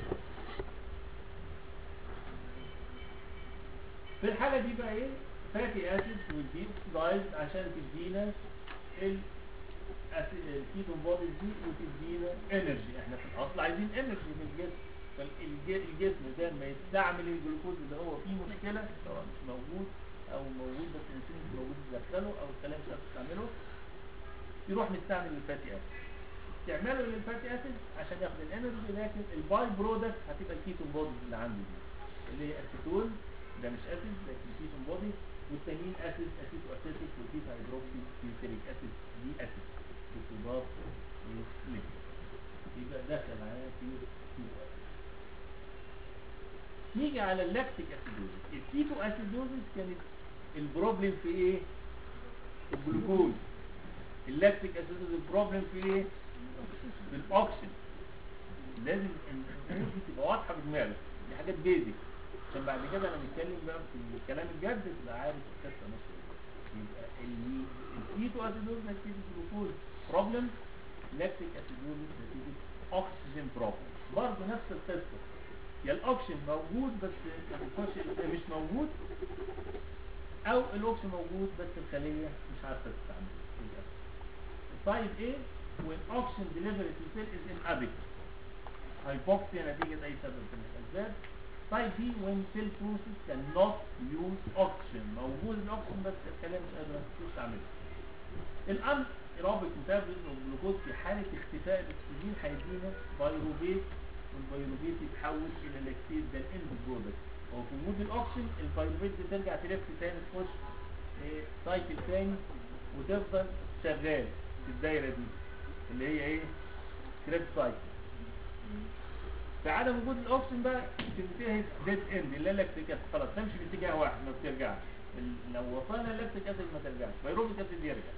في الحالة دي بقى ايه فاتي اسيد والدي اوكسيدايز عشان تدينا ال الكيتون بوديز دي وتدينا انرجي احنا في الاصل عايزين انرجي من الجسم فالجسم ده ما يستعمل الجلوكوز اللي هو فيه مشكلة سواء مش موجود او موجود بس الانسولين مش موجود يدخله او الخلايا مش عارف تستعمله يروح مستعمل الفاتي اسيد استعماله للفاتي اسيد عشان ياخد الانرجي لكن الباي برودكت هتبقى الكيتون بوديز اللي عنده دي اللي هي اسيتون ده مش اسيد لكن كيتون بودي والتانيين اسيد اسيتو اسيتيك وكيتا هيدروكسي بيوتيريك اسيد دي اسيد بتضاف ليه يبقى داخل على كيتو اسيد نيجي على اللاكتيك اسيدوزيس الكيتو اسيدوزيس كانت البروبلم في ايه الجلوكوز اللاكتيك اسيدوزيس البروبلم في ايه في الاكسجين لازم الامور دي تبقى واضحه بدماغك دي حاجات بيزك عشان بعد كده لما نتكلم بقى في الكلام الجد تبقى عارف القصه ماشيه ازاي. يبقى ال- الكيتو اسيدوز نتيجه جلوكوز بروبلم لاكتيك اسيدوز نتيجه اكسجين بروبلم برضه نفس القصه يا الاوكسجين موجود بس ما بيكونش مش موجود او الاوكسجين موجود بس الخليه مش عارفه تستعمله للاسف طيب ايه when oxygen delivery to cell is inadequate hypoxia نتيجة أي سبب من الأسباب طيب دي when cell process cannot use oxygen موجود الأكسجين بس الخلايا مش قادرة تستعمله الأمر إرابة ميتابوليزم والجلوكوز في حالة اختفاء الأكسجين هيدينا بايروبيت والبايروبيت يتحول إلى لاكتيز ده الإند برودكت هو في وجود الأكسجين البايروبيت بترجع تلف تاني تخش إيه، سايكل تاني وتفضل شغال في الدايرة دي اللي هي ايه كريب سايكل في عدم وجود الاكسجين بقى تنتهي ديد اند اللي هي لاكتيك اسيد خلاص تمشي باتجاه واحد ما بترجعش ال- لو وصلنا اللاكتيك اسيد ما ترجعش فيروبيك اسيد يرجع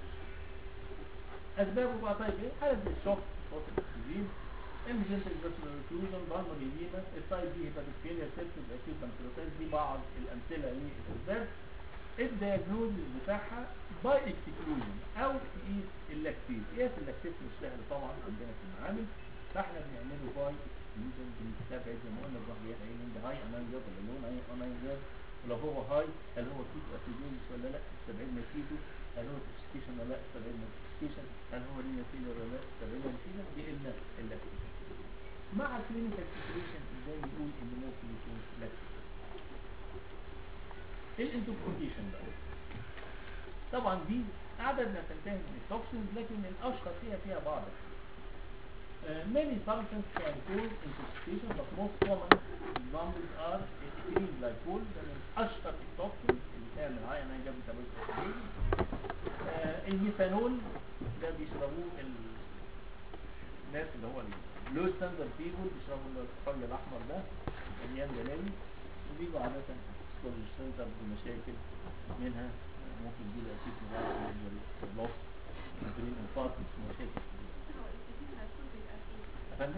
اسبابه بقى طيب ايه حاله زي الشوك صوت الاكسجين انجنتال فاسكولار انفيوجن بالمر ايديما التايب دي هيباتيك فيلير سيبتس اكيوت بانكرياتايتس دي بعض الامثله للاسباب الدياجنوز بتاعها باي اكسكلوجن او تقيس اللاكتيز قياس اللاكتيز مش سهل طبعا عندنا في المعامل فاحنا بنعمله باي اكسكلوجن بنستبعد زي ما قلنا بنروح جايين قايلين ده هاي اناين جاب ولا لون اي اناين جاب ولو هو هاي هل هو كيتو اسيدوز ولا لا استبعدنا كيتو هل هو توكسيكيشن ولا لا استبعدنا توكسيكيشن هل هو لينا فيلر ولا لا استبعدنا الفيلر دي قلنا اللاكتيز مع الكلينيكال سيتويشن ازاي نقول ان ممكن يكون لاكتيز الانتوكسيكيشن بقى طبعا دي عدد ما تنتهي من التوكسينز لكن الاشهر فيها فيها بعض Uh, many substances can cause intoxication but most common examples are ethylene glycol ده من اشهر التوكسينز اللي بتعمل هاي انا جاب ميتابوليك الميثانول ده بيشربوه ال- الناس اللي هو اللو ستاندرد بيبول بيشربوا الكحول الاحمر ده مليان جلالي وبيجوا عادة يدخلوا السنتر بمشاكل منها ممكن يجيله أكيد مغارب لوس ممكن انفاق مشاكل أفندم؟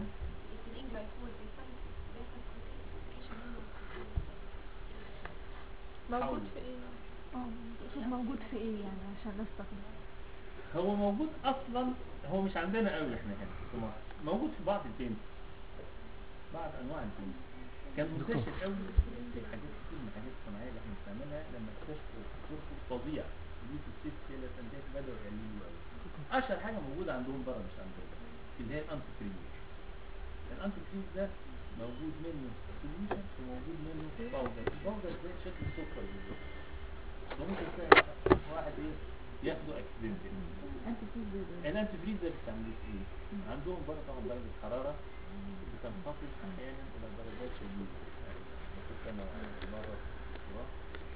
موجود في ايه اه المفروض موجود في ايه يعني عشان نستخدم هو موجود أصلا هو مش عندنا قوي احنا هنا في مصر موجود في بعض البنت بعض أنواع البنت كان منتشر قوي في حاجات كتير من الحاجات الصناعية اللي احنا بنستعملها لما اكتشفوا فرصة فظيع دي في الست كده تنتهي بدأوا يقللوا قوي أشهر حاجة موجودة عندهم بره مش عندنا اللي هي الأنتي كريم الأنتي كريم ده موجود منه سوليوشن وموجود منه باودر الباودر ده شكل السكر بالظبط وممكن تلاقي واحد ايه ياخده اكسيدنتال انت في زي الانتي فريز ده بتعملوه في ايه؟ عندهم بره طبعا درجة حرارة بتنخفض احيانا الى درجات شديدة يعني كنت انا مرة في الصباح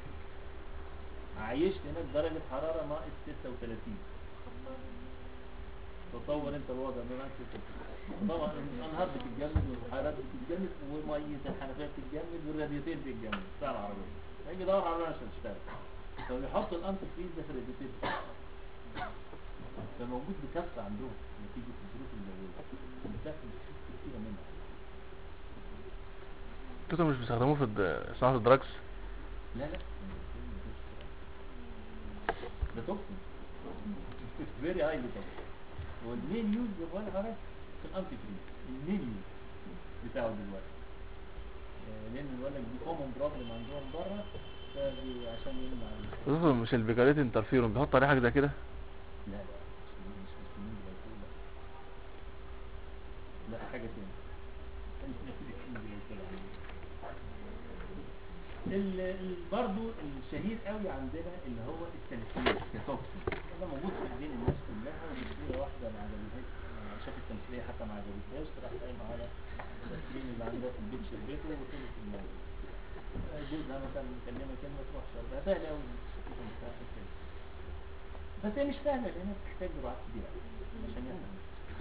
عايشت هناك درجة حرارة ناقص 36 تصور انت الوضع ده ناقص 36 طبعا الانهار بتتجمد والبحيرات بتتجمد ومية الحنفية بتتجمد والراديوتين بتتجمد بتاع العربية هيجي يدور على عشان تشتغل فبيحط الانتي فريز ده في الراديوتين ده موجود بكثرة عندهم نتيجة الظروف الجوية بتاخد كتيرة منها انتوا مش بيستخدموه في الد- صناعة الدراكس لا لا ده توكسين فيري هايلي توكسين والمين يوز دلوقتي حضرتك في الانتي فريز المين يوز بتاعه دلوقتي آه، لان الولد دي كومن بروبلم عندهم بره فبي- عشان يمنع ال- دكتور مش البيكاليت انترفيرون بيحط عليه حاجه زي كده لا لا مش مش مسلمين دلوقتي لا لا حاجة تاني ال ال برضو الشهير قوي عندنا اللي هو التمثيل كتوكسين ده موجود في ايدين الناس كلها ومشكلة واحدة ما عجبتهاش آه، شافت التمثيلية حتى ما عجبتهاش راح قايمة على التمثيل اللي عندها في البيت شربته وطلعت الموضوع آه، جوزها مثلا مكلمة كلمة تروح شربها سهل قوي الشيطان بتاعها كده بس هي مش سهلة لأنها بتحتاج جرعات كبيرة عشان يفهم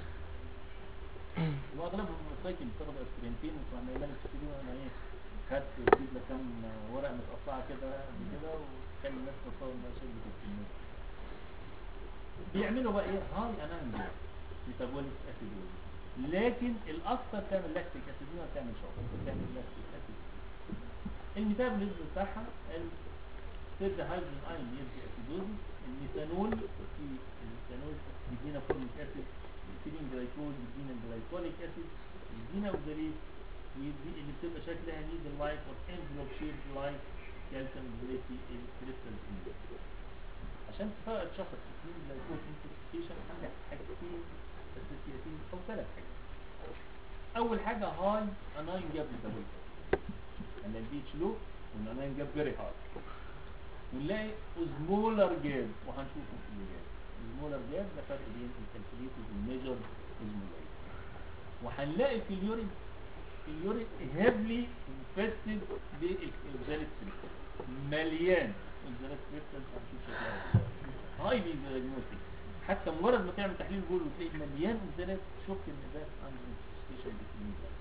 واغلبهم الموتوسيكل بتاخد اسبرنتين وتروح نايمان تشتري وانا ايه خدت تجيب لك كام ورقه متقطعه كده قد كده وتخلي الناس تتصور انها شربت الكميه بيعملوا بقى ايه هاي انانجيا ميتابوليك اسيدوز لكن الاكثر تعمل لاكتيك اسيدوز تعمل شوك تعمل لاكتيك اسيد الميتابوليزم بتاعها تبدا هيدروجين ايون يدي اسيدوز الميثانول في الميثانول بيدينا فورميك اسيد السيلين جلايكوز يدينا جلايكوليك اسيد يدينا اوزاليت ويدي اللي بتبقى شكلها نيدل لايك اور انفلوب شيب لايك كالسيوم اوزاليتي الكريستال عشان تفرق تشخص السيلين جلايكوز انتوكسيكيشن عندك حاجتين اساسيتين او ثلاث حاجات اول حاجه هاي اناين جاب ميتابوليك ان البي اتش لو والاناين جاب فيري هاي ونلاقي اوزمولر جاب وهنشوفه في اللي جاي اوزمولر جاب ده فرق بين الكالكوليتد والميجر اوزمولر وهنلاقي في اليورين في اليورين هيفلي انفستد بالاوزاليت كريستال مليان اوزاليت كريستال هنشوف شكلها هايلي دايجنوستيك حتى مجرد ما تعمل تحليل جول وتلاقي مليان اوزاليت شفت ان ده عنده انفستيشن بالكلينيكال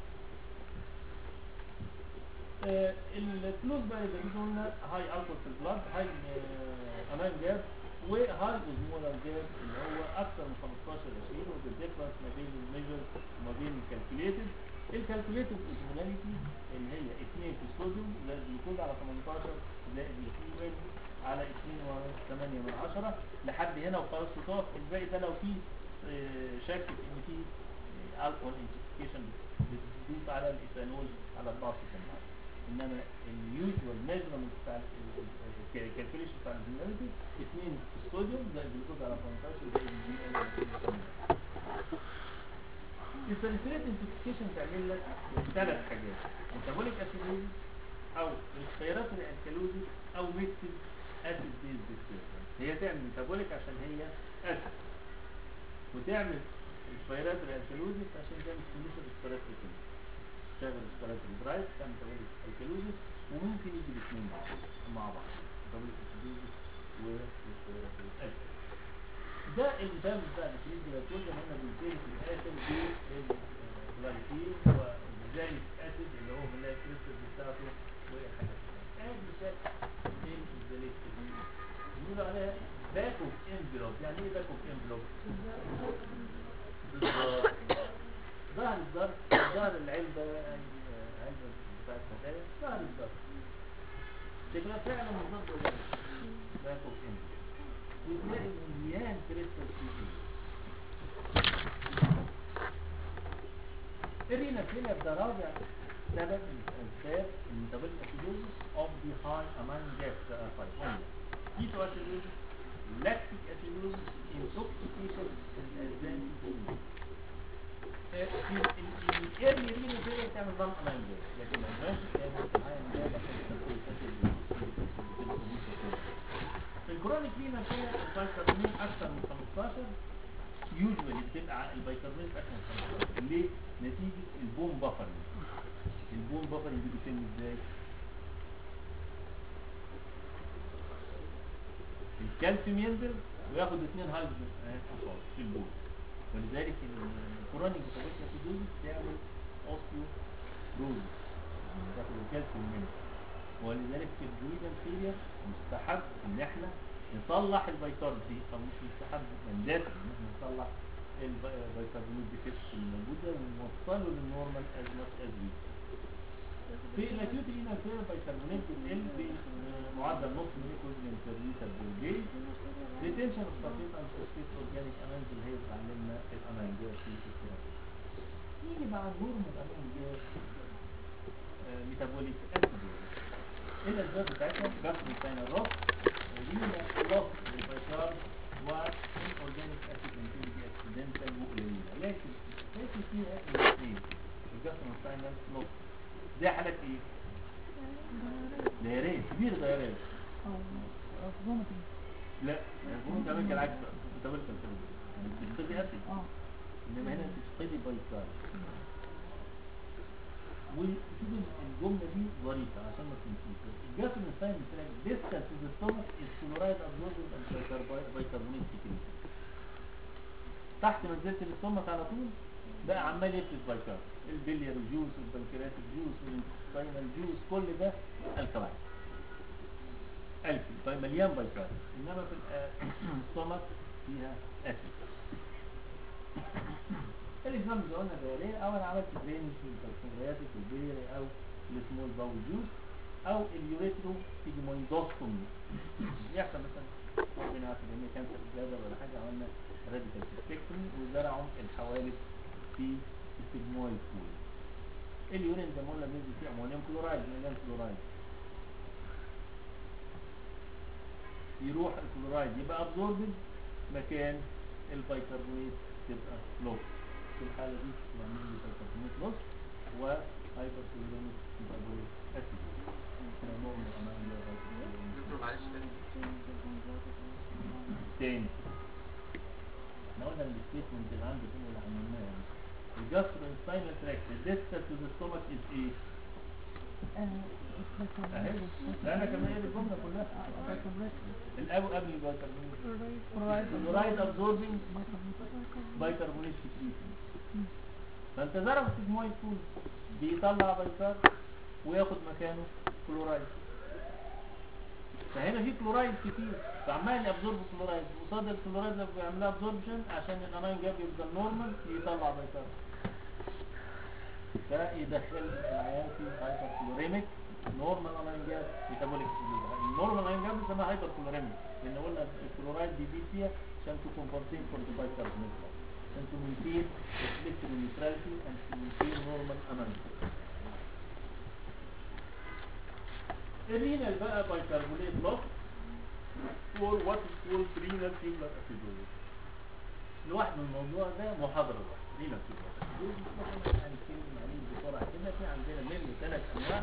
آه، الفلوس بقى اللي قلنا هاي الكول في البلاد هاي آه، امان جاب وهاي اوزمولار جاب اللي هو اكثر من 15 20 وده الديفرنس ما بين الميجر وما بين الكالكوليتد الكالكوليتد اوزمولاريتي اللي هي 2 في الصوديوم زائد الجلوكوز على 18 زائد الكيو على 2.8 من 10 لحد هنا وخلاص وتقف الباقي ده لو في آه، شك في ان في الكول انتوكسيكيشن بتدوس على الايثانول على 64 انما اليوجوال ميجرمنت بتاع الكالكوليشن بتاع الجنراليتي 2 في الصوديوم زائد الجلوكوز على 18 زائد الجي ال الساليسيليت انتوكسيكيشن تعمل لك ثلاث حاجات ميتابوليك اسيدوز او ريسبيراتوري الكالوزيس او ميكسد اسيد بيز ديستريشن هي تعمل ميتابوليك عشان هي اسيد وتعمل ريسبيراتوري الكالوزيس عشان تعمل ستيميشن ريسبيراتوري تشتغل ريسبيراتوري درايف تعمل ميتابوليك الكالوزيس وممكن يجي الاثنين مع بعض ميتابوليك اسيدوزيس وريسبيراتوري اسيد ده المثال بتاع الكريم جلايكوز اللي احنا بننتهي في الاخر بالجلايكين والجلايك اسيد اللي هو بنلاقي الكريستال بتاعته والحاجات دي ادي مثال الجلايك بنقول عليها باك اوف انفلوب يعني ايه باك اوف انفلوب؟ بالظبط ظهر الظرف ظهر العلبة العلبة بتاعت الهدايا ظهر الظرف شكلها فعلا بالظبط باك اوف انفلوب وتلاقي مليان كريستال سيتي الرينا فيلر ده رابع سبب من اسباب الميتابوليك اسيدوزس اوف ذا هاي امان جاس فايبوميا كيتو اسيدوزس لاكتيك اسيدوزس انتوكسيكيشن الاسباب في الايرلي رينا فيلر تعمل ضم امان جاس لكن الادفانس تعمل امان جاس عشان في الكرونيك رينا فيلر البايكربونات اكثر من 15 يوجوالي بتبقى البايكربونات اكثر من 15 ليه؟ نتيجة البون بافرنج البون بافرنج دي بيتم ازاي؟ الكالسيوم ينزل وياخد اثنين هيدروجين قصاد في البون ولذلك الكرونيك بتاعتنا في دول بتعمل اوستيو روز تاخد الكالسيوم منه ولذلك في البويدال فيلير مستحب ان احنا نصلح البيكارب دي او مش مستحب منداتي ان احنا نصلح البيكربونات ديفكت الموجودة ونوصله للنورمال از ماتش از وي في الاكيوت رينا فير البيكربونات بتقل بمعدل نص ملي كوزمين بير لتر بير داي في اكشن اوف سلفيت اند فوسفيت اورجانيك امينز اللي هي بتعلمنا الامين جاز في الثيرابي نيجي بقى نقول من الامين جاز ميتابوليك اسيدوز ايه الاسباب بتاعتها جاسترو ساينال روك ودي لوس للبيشار والاورجانيك اسيد انتاج اكسيدنتال وقليله لكن لكن فيها الاثنين الجاسترو ساينال لوس دي حالات ايه؟ دايريه كبير دايريه اه فوميتنج لا يكون كمان بالعكس ميتابوليك اسيد بتفقدي اسيد اه انما هنا بتفقدي بايكار وشوف الجمله دي ظريفه عشان ما تنسيش الجسم الثاني بتاعك ديستال تو ذا ستومك الكلورايد ابزوربنج اند بايكربونات سكريشن تحت منزله الاستومك على طول بقى عمال يفرز بايكار البليار جوز والبنكرياتيك جوز والانتستينال جوز كل ده الكلاين الكل مليان بايكار انما في الاستومك فيها اسيد الاكزام اللي قلنا دوريه او انا عملت درينج في البكتيرياتيك البيري او السمول باول جوز او اليوريترو سيجمويدوستومي يحصل مثلا ربنا عارف ان هي كانسر زياده ولا حاجه عملنا راديكال سيستكتومي وزرعوا الحوالب في السيجمويد فول اليورين زي ما قلنا بننزل فيه امونيوم كلورايد مليان كلورايد يروح الكلورايد يبقى ابزوربد مكان البيكربونات تبقى لوس في الحالة دي نعمل لي بيكربونات لوس وهايبر كلورينيك ميتابوليك اسيد ده نوع من انواع الهايبر دكتور معلش تاني تاني احنا قلنا الستيتمنت اللي عندي هنا اللي عملناها يعني الجاسترو انستاينال تراكت distal to the stomach is ايه؟ اهي لا انا كمان قايل الجمله كلها الاول قبل البيكربونات كلورايد ابزوربنج بايكربونات سكريشن فانت ضرب سيجمويد فول بيطلع بايكار وياخد مكانه كلورايد فهنا في كلورايد كتير فعمال يابزورب كلورايد قصاد الكلورايد اللي بيعملها ابزوربشن عشان الاناين جاب يفضل نورمال يطلع بايكار فيدخل العيان في هايبر كلوريميك نورمال اناين جاب ميتابوليك النورمال اناين جاب بنسميها هايبر كلوريميك لان قلنا الكلورايد بيزيد فيها عشان تكونفرتين فور ذا بايكربونات عشان تمينتين الكترون نيوتراليتي and تمينتين نورمال اناين الرينال بقى بايكربونات لوس for what is called renal tubular acidosis لوحده الموضوع ده محاضرة لوحده renal tubular acidosis هنتكلم عليه بسرعة كده في عندنا منه ثلاث أنواع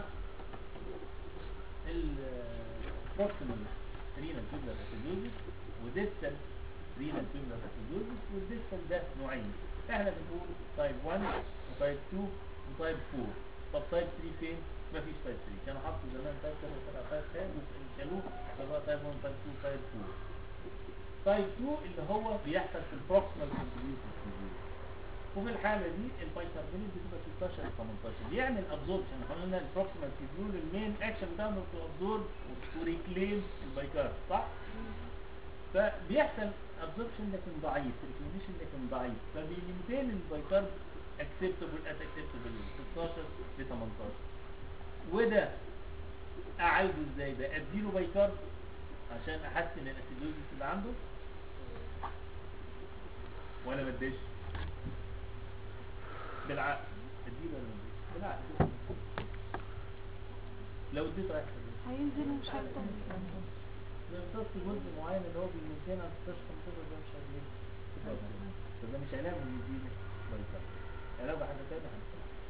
البروكسيمال renal tubular acidosis وديستال renal tubular acidosis والديستال ده نوعين احنا بنقول تايب 1 وتايب 2 وتايب 4 طب تايب 3 فين؟ مفيش تايب 3 كانوا حطوا زمان تايب 3 وطلع تايب 3 وشالوه فبقى تايب 1 تايب 2 تايب 4 تايب 2 اللي هو بيحصل في البروكسيمال كونتريبيوشن وفي الحالة دي البايكربونات بتبقى 16 ل 18 بيعمل ابزوربشن احنا قلنا البروكسيمال تيبيول المين اكشن بتاعه انه تو ابزورب وريكليم البايكار صح؟ فبيحصل ابزوربشن لكن ضعيف ريكليميشن لكن ضعيف فبيمتين البايكار اكسبتبل ات اكسبتبل 16 ل 18 وده اعالجه ازاي ده اديله بايكار عشان احسن الاسيدوزيس اللي عنده ولا ما اديش بالعقل اديله ولا ما اديش بالعقل لو اديته هيحصل ايه؟ هينزل ومش هيفضل بيمتص جزء معين اللي هو بيمكن عن 16 15 ده مش هيجيب فده مش علاج من يديله بايكار علاج حاجه تانية حاجه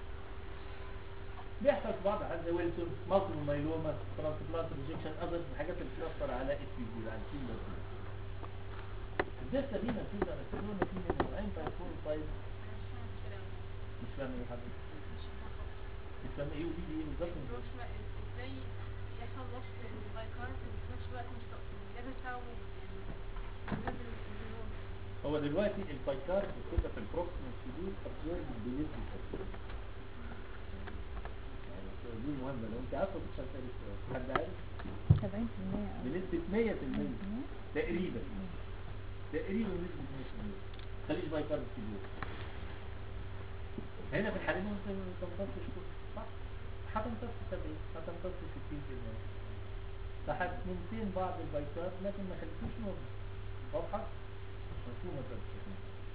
بيحصل في بعض حاجات زي ويلسون مالتيبل مايلوما ترانسبلانت ريجكشن اذر الحاجات اللي بتاثر على التي بي على التيم ده الدسته دي نتيجه نتيجه نتيجه من العين تايب 4 تايب مش فاهم ايه حضرتك مش فاهم ايه ودي ايه بالظبط مش ما- ازاي يحصل وصف للبايكارب وفي نفس الوقت مش ط- الليفل بتاعه يعني نزل الهرمون هو دلوقتي البايكار بتبقى في البروكسيمال شديد ابزورب بنسبه قد يعني دي مهمه لو انت عارفه مش هتسال السؤال حد عارف 70% بنسبه 100% تقريبا تقريبا بنسبه 100% خليش بايكار كبير هنا في الحالين ممكن ما تمتصش كله صح هتمتص 70 هتمتص 60% فهتمنتين بعض البايكار لكن ما خليتوش نورمال واضحه مفهومه التكنيك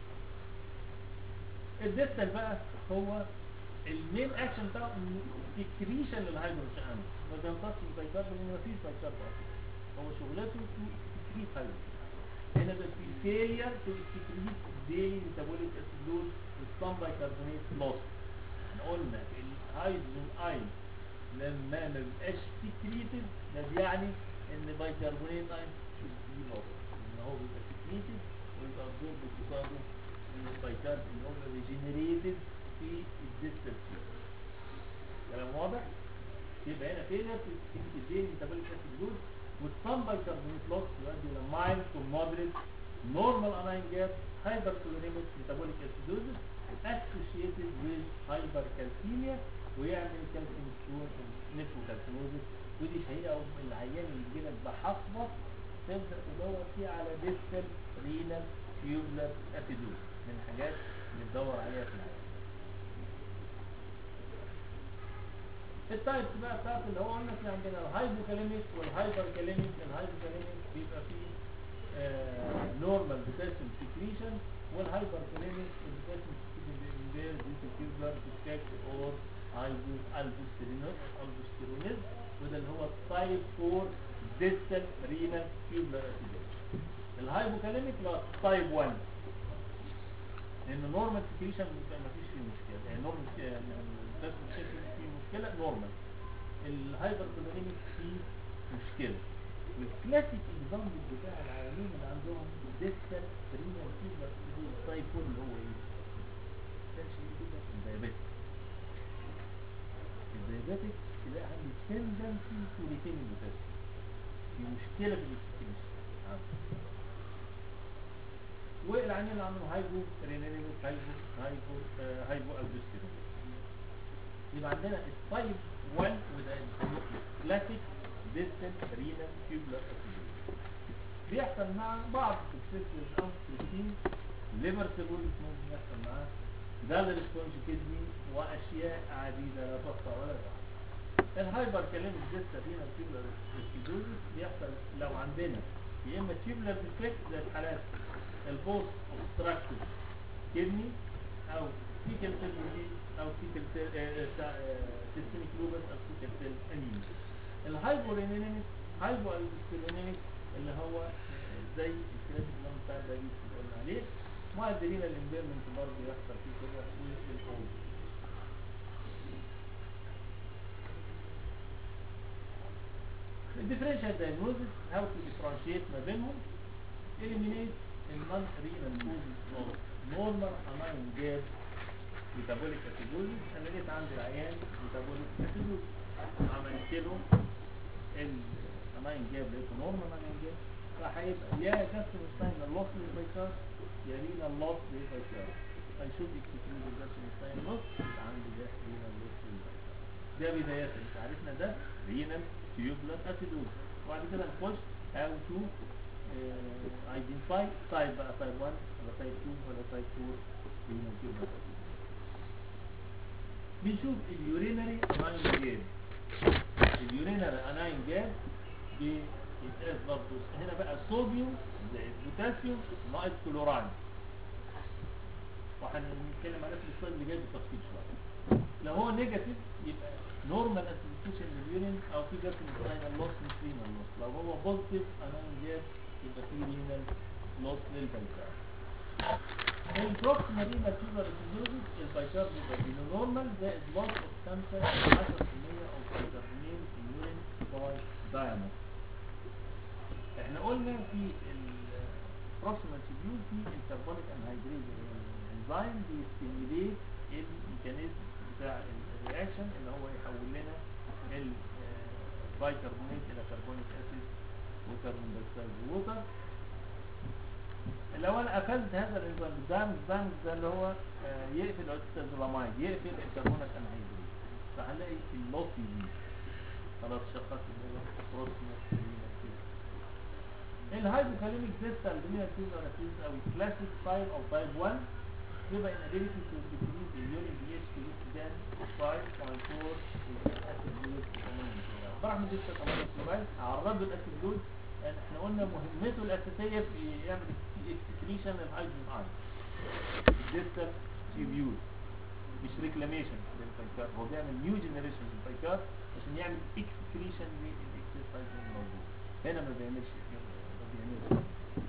الديستال بقى هو المين اكشن بتاعه انه سكريشن للهيدروجين ايون ما بيمتصش البيكارب لان مفيش بيكارب اصلا هو شغلته تو سكريت هيدروجين هنا بقى في failure to secrete daily metabolic acidosis with some bicarbonate loss احنا قلنا الهيدروجين ايون لما ما بيبقاش سكريتد ده بيعني ان بيكربونات ايون should be lost ان هو بيبقى سكريتد ويبقى absorbed بتصاده من البيكارب اللي هو ريجنريتد في الديستال سيل كلام واضح؟ يبقى هنا failure to secrete daily metabolic acidosis with some bicarbonate loss يؤدي الى mild to moderate normal anion gas hypercoloremic metabolic acidosis associated with hypercalcemia ويعمل كالسيوم ستون نيفروكالسينوزس ودي حقيقة العيان اللي يجيلك بحصبة تبدأ تدور فيه على ديستال رينال تيوبلر اسيدوز من الحاجات اللي تدور عليها في العيان التايبس بقى بتاعت اللي هو قلنا في عندنا الهايبوكاليميك والهايبركاليميك الهايبوكاليميك بيبقى فيه نورمال بوتاسيوم سكريشن والهايبركاليميك البوتاسيوم سكريشن بيمبير دي تيوبلر ديفكت اور هايبو البوستيرونيز وده اللي هو التايب 4 ديستال رينال تيوبلر اسيدوز الهايبوكاليميك لا تايب 1 لان نورمال سكريشن ما فيش فيه مشكله يعني نورمال البوتاسيوم سكريشن فيه مشكله نورمال الهايبر كولينيك فيه مشكله والكلاسيك اكزامبل بتاع العيانين اللي عندهم ديستال رينال تيوبلر اسيدوز تايب 4 اللي هو ايه؟ كانش كده الدايابيتس الدايابيتك تلاقي عنده تندنسي تو ريتين البوتاسيوم في مشكله في الاكسكريشن والعيانين اللي عندهم هايبو رينينيك هايبو هايبو آه هايبو البوستيرون يبقى عندنا التايب 1 وده بنسميه كلاسيك ديستنت رينال تيوبلر اسيدوز بيحصل مع بعض السكسس او بروتين ليفر سيروليس ممكن يحصل معاه ده السبونج كدني واشياء عديده لا تحصى ولا تعد الهايبر كاليميك ديستنت رينال تيوبلر اسيدوز بيحصل لو عندنا يا اما تيوبلر ديفكت زي الحالات البوست اوبستراكتيف كدني او فيكال سيل ديزيز او فيكال سيل سيستميك لوبس او فيكال سيل انيميا الهايبورينينيك هايبو البستيرونينيك اللي هو آه، زي الكلاسيك اللي بتاع الدايبيتس اللي قلنا عليه مع الدليل الامبيرمنت برضه يحصل فيه كده والاول الديفرنشال diagnosis how to differentiate ما بينهم eliminate النون renal causes of normal anion gas metabolic acidosis انا لقيت عندي العيان metabolic acidosis عملت له الاناين جاب لقيته نورمال اناين جاب فهيبقى يا جاستروستاين لوس للبيكار يا رينا لوس للبيكار هيشوف اكسكلود الجاستروستاين لوس يبقى عندي ده رينا لوس للبيكار ده بداية انت عرفنا ده رينال تيوبلر اسيدوز وبعد كده نخش how to uh, identify type بقى type 1 ولا type 2 ولا type 4 رينال تيوبلر اسيدوز بنشوف اليورينري اناين جاب اليورينري اناين جاب بيتقاس برضه هنا بقى صوديوم زائد بوتاسيوم ناقص كلورايد وهنتكلم عليه في السلايد اللي جاي بالتفصيل شويه لو هو نيجاتيف يبقى نورمال اسيديفيكيشن لليورين او في جاس رينال لوس مش رينال لوس لو هو بوزيتيف اناين جاب يبقى في رينال لوس للبيكار البروكسيمال رينال تيوبر اسيدوزيس البيكار بيبقى بينه نورمال زائد لوس اوف 5 10% او كاربونيل اليورين باي دايمتر احنا قلنا في البروكسيمال تيوبيول في الكربونيك انهيدريز انزيم بيستيميليت الميكانيزم بتاع الرياكشن اللي هو يحول لنا البايكربونات الى كربونيك اسيد وكربون دايوكسيد ووتر لو انا قفلت هذا الانزيم بالدامج الدامج ده اللي هو آه، يقفل الاوكسيدولامايد يقفل الكربونات انهيدريز فهنلاقي اللوس يزيد خلاص شخصت ان هو بروكسيمال الهايبوكاليميك ديستال رينال تيوبر اسيد او الكلاسيك تايب او تايب 1 يبقى inability to decrease the urine pH to less than 5.4 acid load برحمة ديستا طبعا الكلورايد هعرض له الاسيد لود يعني احنا قلنا مهمته الاساسيه في يعمل اكسكريشن الهيدروجين ايون الديستال تيبيول مش ريكلاميشن للفيكار هو بيعمل نيو جنريشن للفيكار عشان يعمل اكسكريشن للاكسس هيدروجين الموجود هنا ما بيعملش ما بيعملش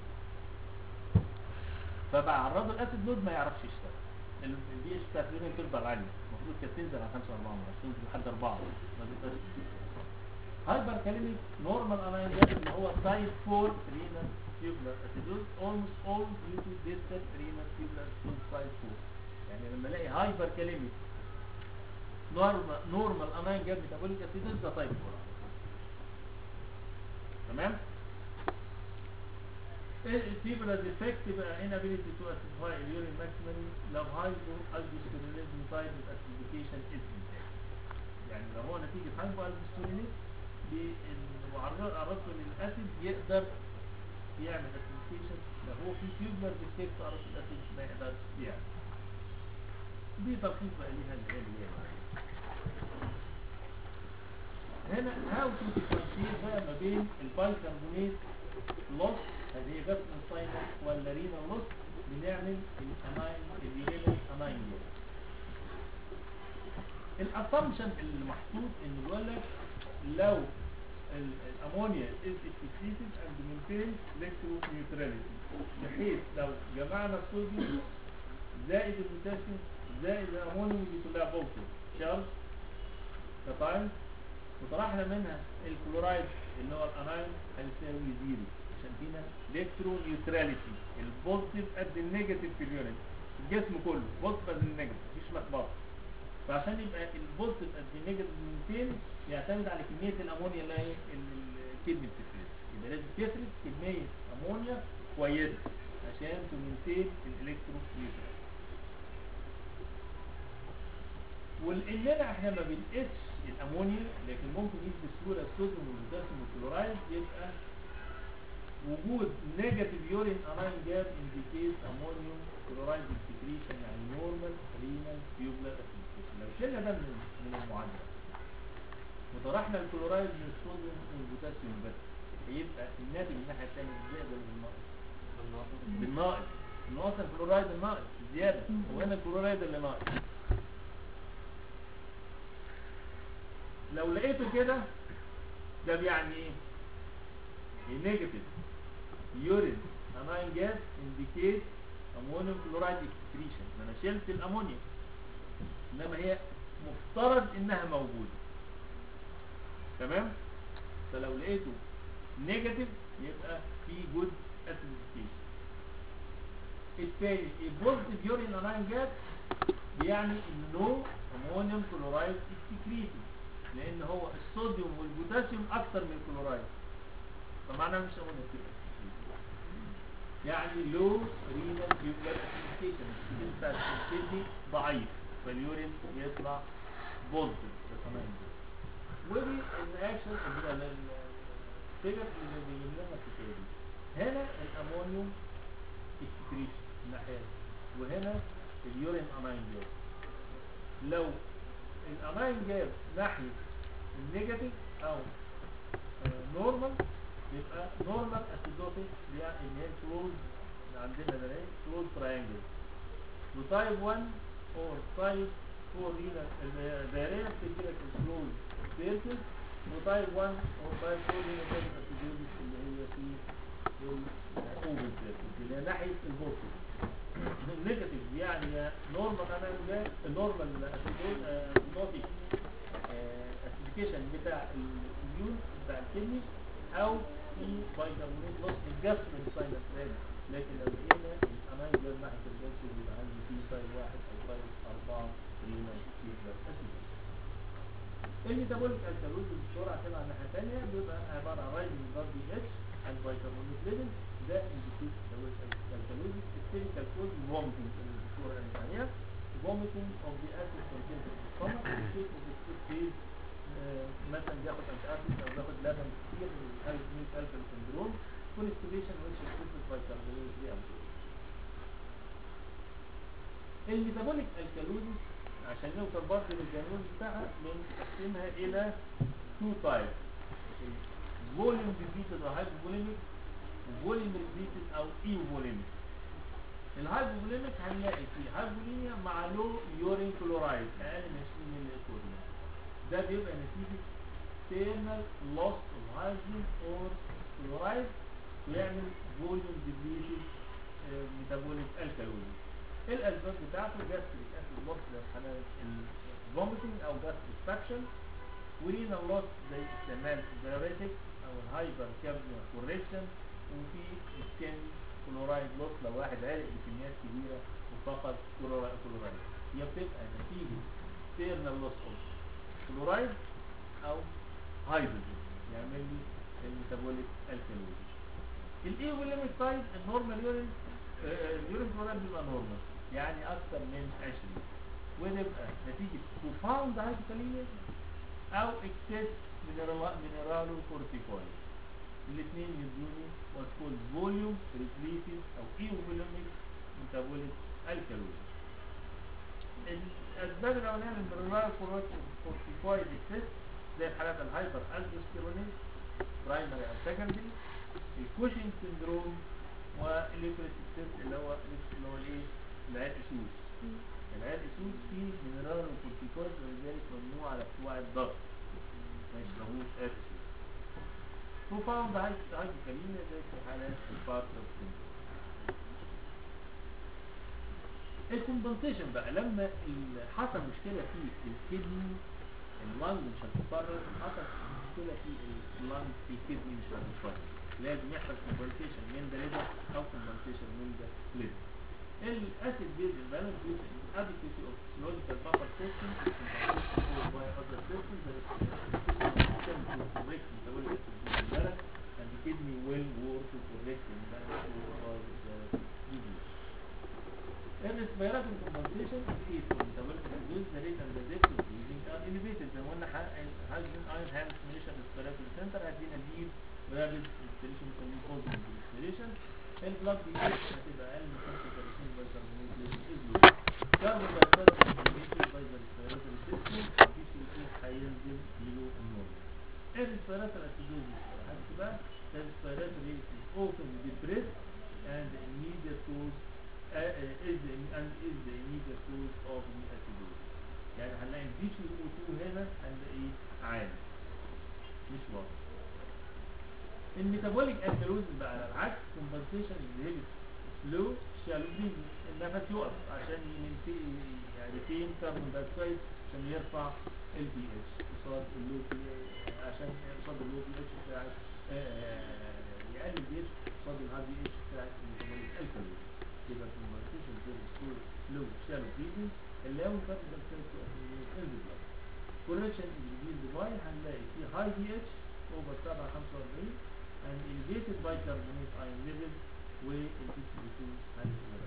فبعرضه الاسيد نود ما يعرفش يشتغل البي اتش بتاعت اليورين تفضل عاليه المفروض كانت تنزل على 5 4 بس تنزل لحد 4 ما تقدرش هايبر كلمة نورمال اناين جاز اللي هو تايب 4 رينال تيوبلر اسيدوز almost all due to distal renal tubular acidosis type 4 يعني لما الاقي هايبر كلمة نورمال نورمال اناين جاز ميتابوليك اسيدوز ده تايب 4 تمام التيبلر ديفكت بقى inability to acidify اليورين maximally لو هايبو البستروليزم تايب acidification is intact يعني لو هو نتيجة هايبو البستروليزم وعرضته للاسيد يقدر يعمل acidification لو هو في تيوبلر ديفكت عرض الاسيد ما يقدرش يعمل دي تلخيص بقى ليها اللي هي اللي هي هنا هاو تو ديفرنشيت بقى ما بين البايكربونات لوس هذه هي جسم الساينس ولا رينا لوس بنعمل الاناين اليورينال اناين لوس الاسامبشن اللي محطوط ان بيقول لك لو ال- الامونيا is excreted and maintains electroneutrality بحيث لو جمعنا الصوديوم زائد البوتاسيوم زائد الامونيوم بيطلع بوكسل شارج كتايم وطرحنا منها الكلورايد اللي هو الاناين هيساوي زيرو عشان هنا الكترو نيوتراليتي البوزيتيف قد النيجاتيف في اليونت الجسم كله بوزيتيف قد النيجاتيف مفيش لخبطه فعشان يبقى البوزيتيف قد النيجاتيف 200 يعتمد على كميه الامونيا اللي هي اللي الكدني بتفرز يبقى لازم تفرز كميه امونيا كويسه عشان تمنتين الالكترو نيوترال ولاننا احنا ما بنقيسش الامونيا لكن ممكن نقيس بسهوله الصوديوم والبوتاسيوم والكلورايد يبقى وجود نيجاتيف يورين اناين جاب انديكيت امونيوم كلورايد سكريشن يعني نورمال رينال تيوبلر اسيديفيكيشن لو شلنا ده من من المعادله وطرحنا الكلورايد من الصوديوم والبوتاسيوم بس هيبقى الناتج الناحيه الثانيه زائد ولا بالناقص؟ بالناقص الناقص الكلورايد الناقص زياده وهنا الكلورايد اللي ناقص لو لقيته كده ده بيعني ايه؟ نيجاتيف يورين امين جاز انديكيت امونيوم كلورايد اكسكريشن ما انا شلت الامونيا انما هي مفترض انها موجوده تمام فلو لقيته نيجاتيف يبقى في جود اسيديفيكيشن الثاني البوزيتيف يورين امين جاز بيعني انه امونيوم كلورايد اكسكريتد لان هو الصوديوم والبوتاسيوم اكتر من الكلورايد فمعناها مش امونيوم كلورايد يعني لو رينال تيوبلر اسيديفيكيشن السكين بتاع الكدني ضعيف فاليورين يطلع بوزيتيف كمان ودي الرياكشن الفيجر اللي بيجيب لنا الحكايه دي هنا الامونيوم اكسكريشن الناحيه دي وهنا اليورين امين جاب لو الامين جاب ناحيه النيجاتيف او نورمال يبقى نورمال اسيدوتيك يعني ان هي كلوز عندنا ده ايه كلوز تراينجل وتايب 1 اور تايب 4 رينا الدائريه بتدي لك الكلوز سيركل وتايب 1 اور تايب 4 رينا اسيدوتيك اللي هي في الاوبن سيركل اللي هي ناحيه البوتل نيجاتيف يعني نورمال انا ده النورمال اسيدوتيك اسيديفيكيشن بتاع اليون بتاع الكدني او في بايكربونات نص الجسم من الساينس ريد لكن لو لقينا الامين جاب ناحيه الجسم يبقى عندي فيه سايد واحد او سايد اربعه رينا يبقى اسيد الميتابوليك الكالوز بسرعه كده على الناحيه الثانيه بيبقى عباره عن رايز من ضغط دي اتش عند بايكربونات ليفل ده انديكيت الكالوز الكلينيكال كود فوميتنج الدكتوره قالت عليها vomiting of the acid contained in the stomach in case of the food phase آه، مثلا بياخد انت اسيد او بياخد لبن كتير من الالف الفا سندروم constipation which is caused by carbohydrate reabsorption الميتابوليك الكالوزيس عشان نوصل برضه للجانوز بتاعها بنقسمها الى تو تايب فوليوم ديبليتد او هايبوفوليميك وفوليوم ديبليتد او ايوفوليميك الهايبوفوليميك هنلاقي فيه هايبوليميا مع لو يورين كلورايد اقل من 20 مللي كلورايد ده بيبقى نتيجه external loss of hydrogen or chloride ويعمل فوليوم ديبليتد ميتابوليك الكالوري الاسباب بتاعته جاستريك اسيد لوس زي حالات الفوميتنج او جاستريك فاكشن ورينا لوس زي استعمال الدايوريتك او الهايبر كابنيا كوريكشن وفي سكين كلورايد لوس لو واحد عرق بكميات كبيره وفقد كلورا- كلورايد هي بتبقى نتيجه external loss of كلورايد او هيدروجين يعمل لي الميتابوليك الكالوري الايوفوليميك سايد النورمال يورين اليورين كلورايد بيبقى نورمال يعني اكثر من 20 ونبقى نتيجه بروفاوند هايبوكاليميا او اكسس مينرالو كورتيكويد الاثنين يدوني what's called volume depleted او euvolomic metabolic alkalosis الاسباب الاولانيه للمينرالو كورتيكويد اكسس زي حالات الهايبر الدوستيرونيز برايمري او سكندري الكوشنج سندروم والليبريس اكسس اللي هو اللي هو الايه العرق سوس العرق سوس فيه مينرال وكورتيكويد ولذلك ممنوع على بتوع الضغط ما يشربوش عرق سوس profound hypokalemia زي في حالات البارتر سندروم الكومبنسيشن بقى لما ال- حصل مشكلة في الكدني اللنج مش هتتفرج حصل مشكلة في اللنج في الكدني مش هتتفرج لازم يحصل كومبنسيشن من ده لده او كومبنسيشن من ده لده الاسيد بيز imbalance due to inadequacy of physiological buffer system is compensated by other systems that is system to correct metabolic acid base imbalance and the kidney will work to correct the imbalance of the disease. الريسبيراتوري كومبنسيشن is for metabolic acidosis the rate and the depth of breathing are elevated زي ما قلنا hydrogen ion hand stimulation respiratory center هدينا deep rapid respiration بنسميه positive respiration البلاد بي اتش هتبقى اقل من 35 بايكربونات لازم كاربون دايوكسيد كونسنتريشن باي ذا ريسبيراتوري سيستم دي سي 2 هينزل يلو النورمال الريسبيراتوري acidosis هتبقى the respiratory is often depressed and the immediate cause uh, uh, is the, and is the immediate cause of the acidosis يعني هنلاقي البي سي او 2 هنا هنلاقيه عالي مش واضح الميتابوليك الكالوز بقى على العكس كومبنسيشن انهبيت سلو شالو بريزنج النفس يقف عشان ينتهي يعني فين كاربون دايوكسيد عشان يرفع البي اتش قصاد اللو بي عشان قصاد اللو بي اتش بتاع يقلل البي اتش قصاد الهاي بي اتش بتاع الميتابوليك الكالوز يبقى كومبنسيشن سلو سلو شالو بريزنج اللي هو كاربون دايوكسيد في البلاد كوريكشن الجديد ديفاين هنلاقي في هاي بي اتش اوفر 745 and elevated bicarbonate ion level والPCO2 هنسمع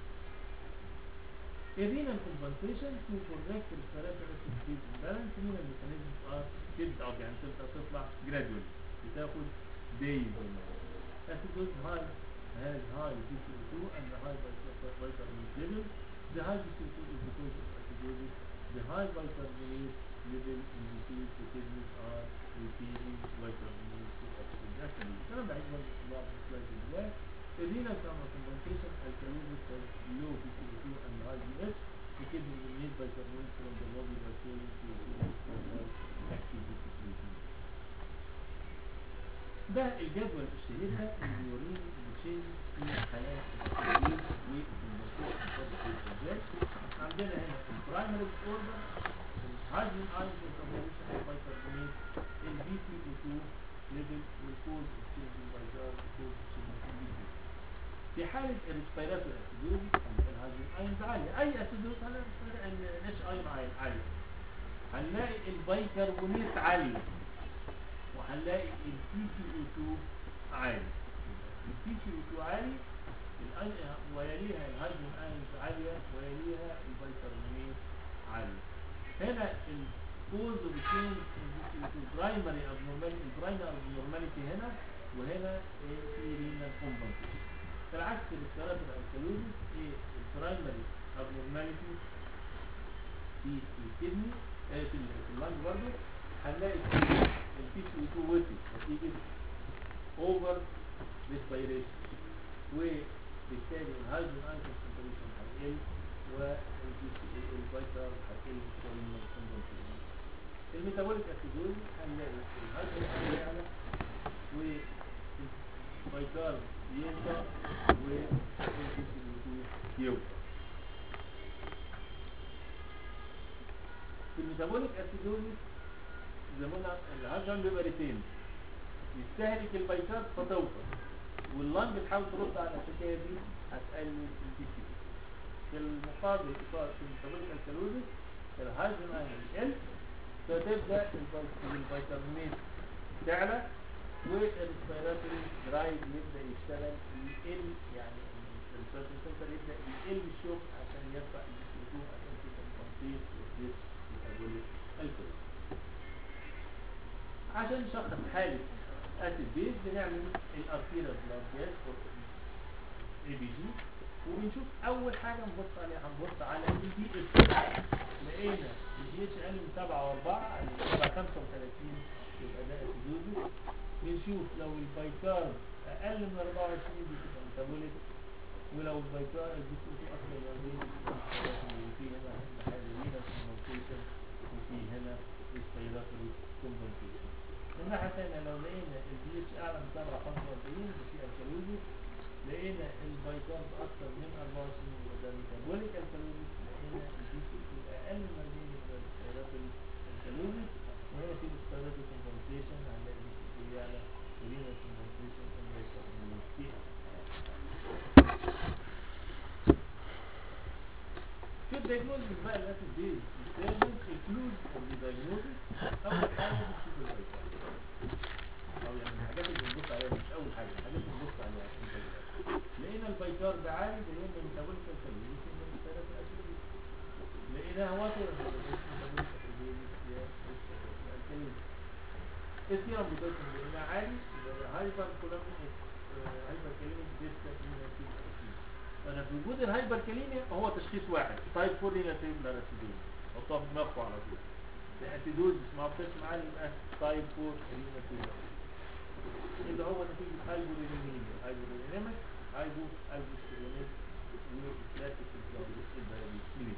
Renal compensation to correct respiratory acid phase imbalance renal mechanisms are تبدأ أو يعني تبدأ تطلع gradually بتاخد days acidosis high has high PCO2 and the high bicarbonate level the high PCO2 is because of acidosis the high bicarbonate level indicates the kidneys are retaining bicarbonate to oxygen actually الكلام ده هيكون بعض السلايد اللي جايه الرينا كما compensation alkalosis has low PCO2 and high pH the kidney will need bicarbonate from the body by failing to retain normal activity protein ده الجدول الشهير ده اللي بيوريني التشينج في حالات التسجيل والكومبنسيشن ازاي عندنا هنا البرايمري اوردر الهايدروجين ايون كومبنسيشن بايكربونات البي سي او 2 ليفل والكود اكسشينج بايكار كود اكسشينج في حالة الريسبيراتوري اسيدوزيس الهايدروجين ايونز عالية اي اسيدوز هنلاقي الاتش ايون عالية هنلاقي البيكربونات عالية وهنلاقي البي سي او 2 عالي البي سي او 2 عالي الأي- ويليها الهيدروجين ايونز عالية ويليها البيكربونات عالية هنا الكوز بتكون برايمري ابنورماليتي البرايمري ابنورماليتي هنا وهنا إيه في رينال كومبنسيشن بالعكس الاختيارات الالكالوزيس ايه البرايمري ابنورماليتي في الكدني آه، في ال- في اللنج برضه هنلاقي في البي سي 2 وصل نتيجة اوفر ريسبيريشن وبالتالي الهيدروجين ايون كونسنتريشن هيقل والفيتال هيقل شوية الميتابوليك اسيدوز هنلاقي الهيدروجين يعلى والفيتال ينزل والبي سي 2 يوصل في الميتابوليك اسيدوزيس زي ما قلنا الهيدروجين بيبقى ريتين يستهلك البيتات فتوصل واللنج تحاول ترد على الحكايه دي هتقلل البي سي في المقابل في الميتابوليك الكالوريز الهيدروجين ايون يقل فتبدا الفيت- الفيتامينات تعلى والريسبيراتوري درايف يبدا يشتغل يقل يعني الريسبيراتوري سنتر يبدا يقل الشوك عشان يرفع البي سي 2 عشان تكمبنسيت الديس ميتابوليك الكالوريز عشان نشخص حالة اسيد بيز بنعمل الارتيرا بلاد جاز اي بي جي وبنشوف اول حاجه نبص عليها هنبص على الدي اتش لقينا الدي اتش اقل من 7 و4 يبقى 35 يبقى ده اسيدوزيس بنشوف لو البيتار اقل من 24 دي تبقى ميتابوليك ولو البيتار الدي اتش اكتر من 40 يبقى في هنا محللين كومبنسيشن وفي هنا ريسبيراتوري كومبنسيشن من الناحية الثانية لو لقينا الدي اتش اعلى من 7 45 يبقى في الكالوريز لقينا البايكارب اكثر من 24 يبقى ده ميتابوليك الكالوريز لقينا الدي اتش اقل من 40 يبقى الريسبيراتوري الكالوريز وهنا في ريسبيراتوري كومبنسيشن هنلاقي الدي اتش يعلى ورينا كومبنسيشن في في الدايجنوزيس بقى الاسيد بيز ديترمنت انكلود الدايجنوزيس اول حاجه بتشوف البايكارب او يعني من الحاجات اللي بنبص عليها مش اول حاجه الحاجات اللي بنبص عليها لقينا البايكار ده عالي ده لقينا الميتابوليك الكالوريز لقيناها واطي السيرم بوتاسيوم لقيناه عالي يبقى هايبر كولاميك هايبر كاليميك ديستا انا في وجود الهايبر كاليميا هو تشخيص واحد تايب 4 ريناتيف لاراسيدوز حطها في دماغكم على طول الاسيدوز ما بتسمع عالي يبقى تايب 4 ريناتيف اللي هو نتيجة هايبورينيميا هايبورينيميك هايبو البوستيرونيك وكلاسيك الدايابيتس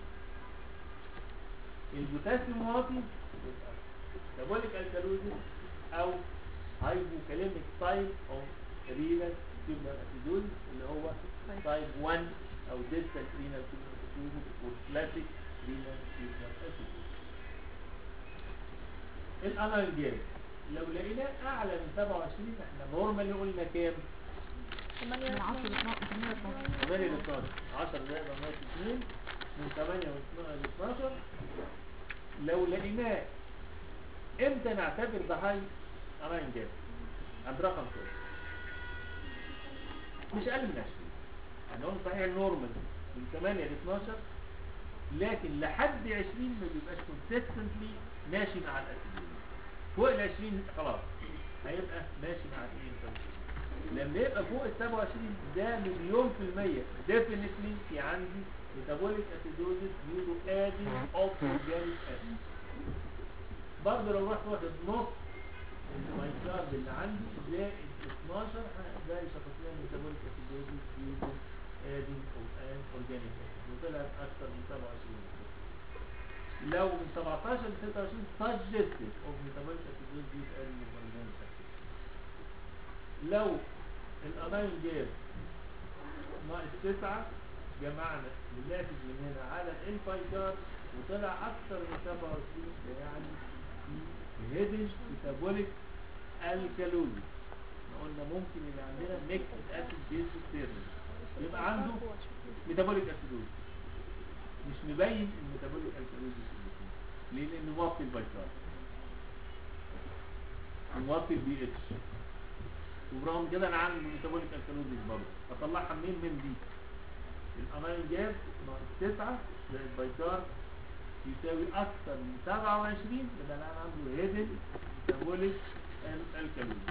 البوتاسيوم واطي يبقى كابوليك الكالوزيس او هايبوكاليميك تايب اوف رينال تيوبر اسيدوز اللي هو تايب 1 او ديستال رينال تيوبر اسيدوز والكلاسيك رينال تيوبر اسيدوز الانالجيز لو لقيناه اعلى من 27 احنا نورمالي قلنا كام؟ من 10 ل 12 8 ل 12 10 زائد 2 من 8 ل 12 لو لقيناه امتى نعتبر ده هاي امان جاب عند رقم كام مش اقل من 20 يعني هو صحيح النورمال من 8 ل 12 لكن لحد 20 ما بيبقاش كونسيستنتلي ماشي مع الاسيدين فوق ال 20 خلاص هيبقى ماشي مع الايه لما يبقى فوق ال 27 ده مليون في المية definitely في عندي metabolic acidosis due to adding of organic acid برضه لو رحت واخد نص الميكارب اللي عندي زائد 12 ده يشخص لنا metabolic acidosis due to adding of an organic acid وطلعت اكثر من 27 لو من 17 ل 26 suggested of metabolic acidosis due to adding of organic acid لو الأمان جاب ناقص تسعة جمعنا الناتج من هنا على الفايتار وطلع أكثر من 27 ده يعني في هيدج ميتابوليك الكالوري قلنا ممكن يبقى عندنا ميكس اسيد بيز ستيرن يبقى عنده ميتابوليك اسيدوز مش مبين الميتابوليك الكالوري ليه لانه موطي الفايتار وموطي البي اتش وبرغم كده انا عندي ميتابوليك الكالوريز برضه اطلعها منين من دي الامين جاز ناقص 9 زائد بايكار يساوي اكثر من 27 يبقى انا عنده هيدن ميتابوليك الكالوريز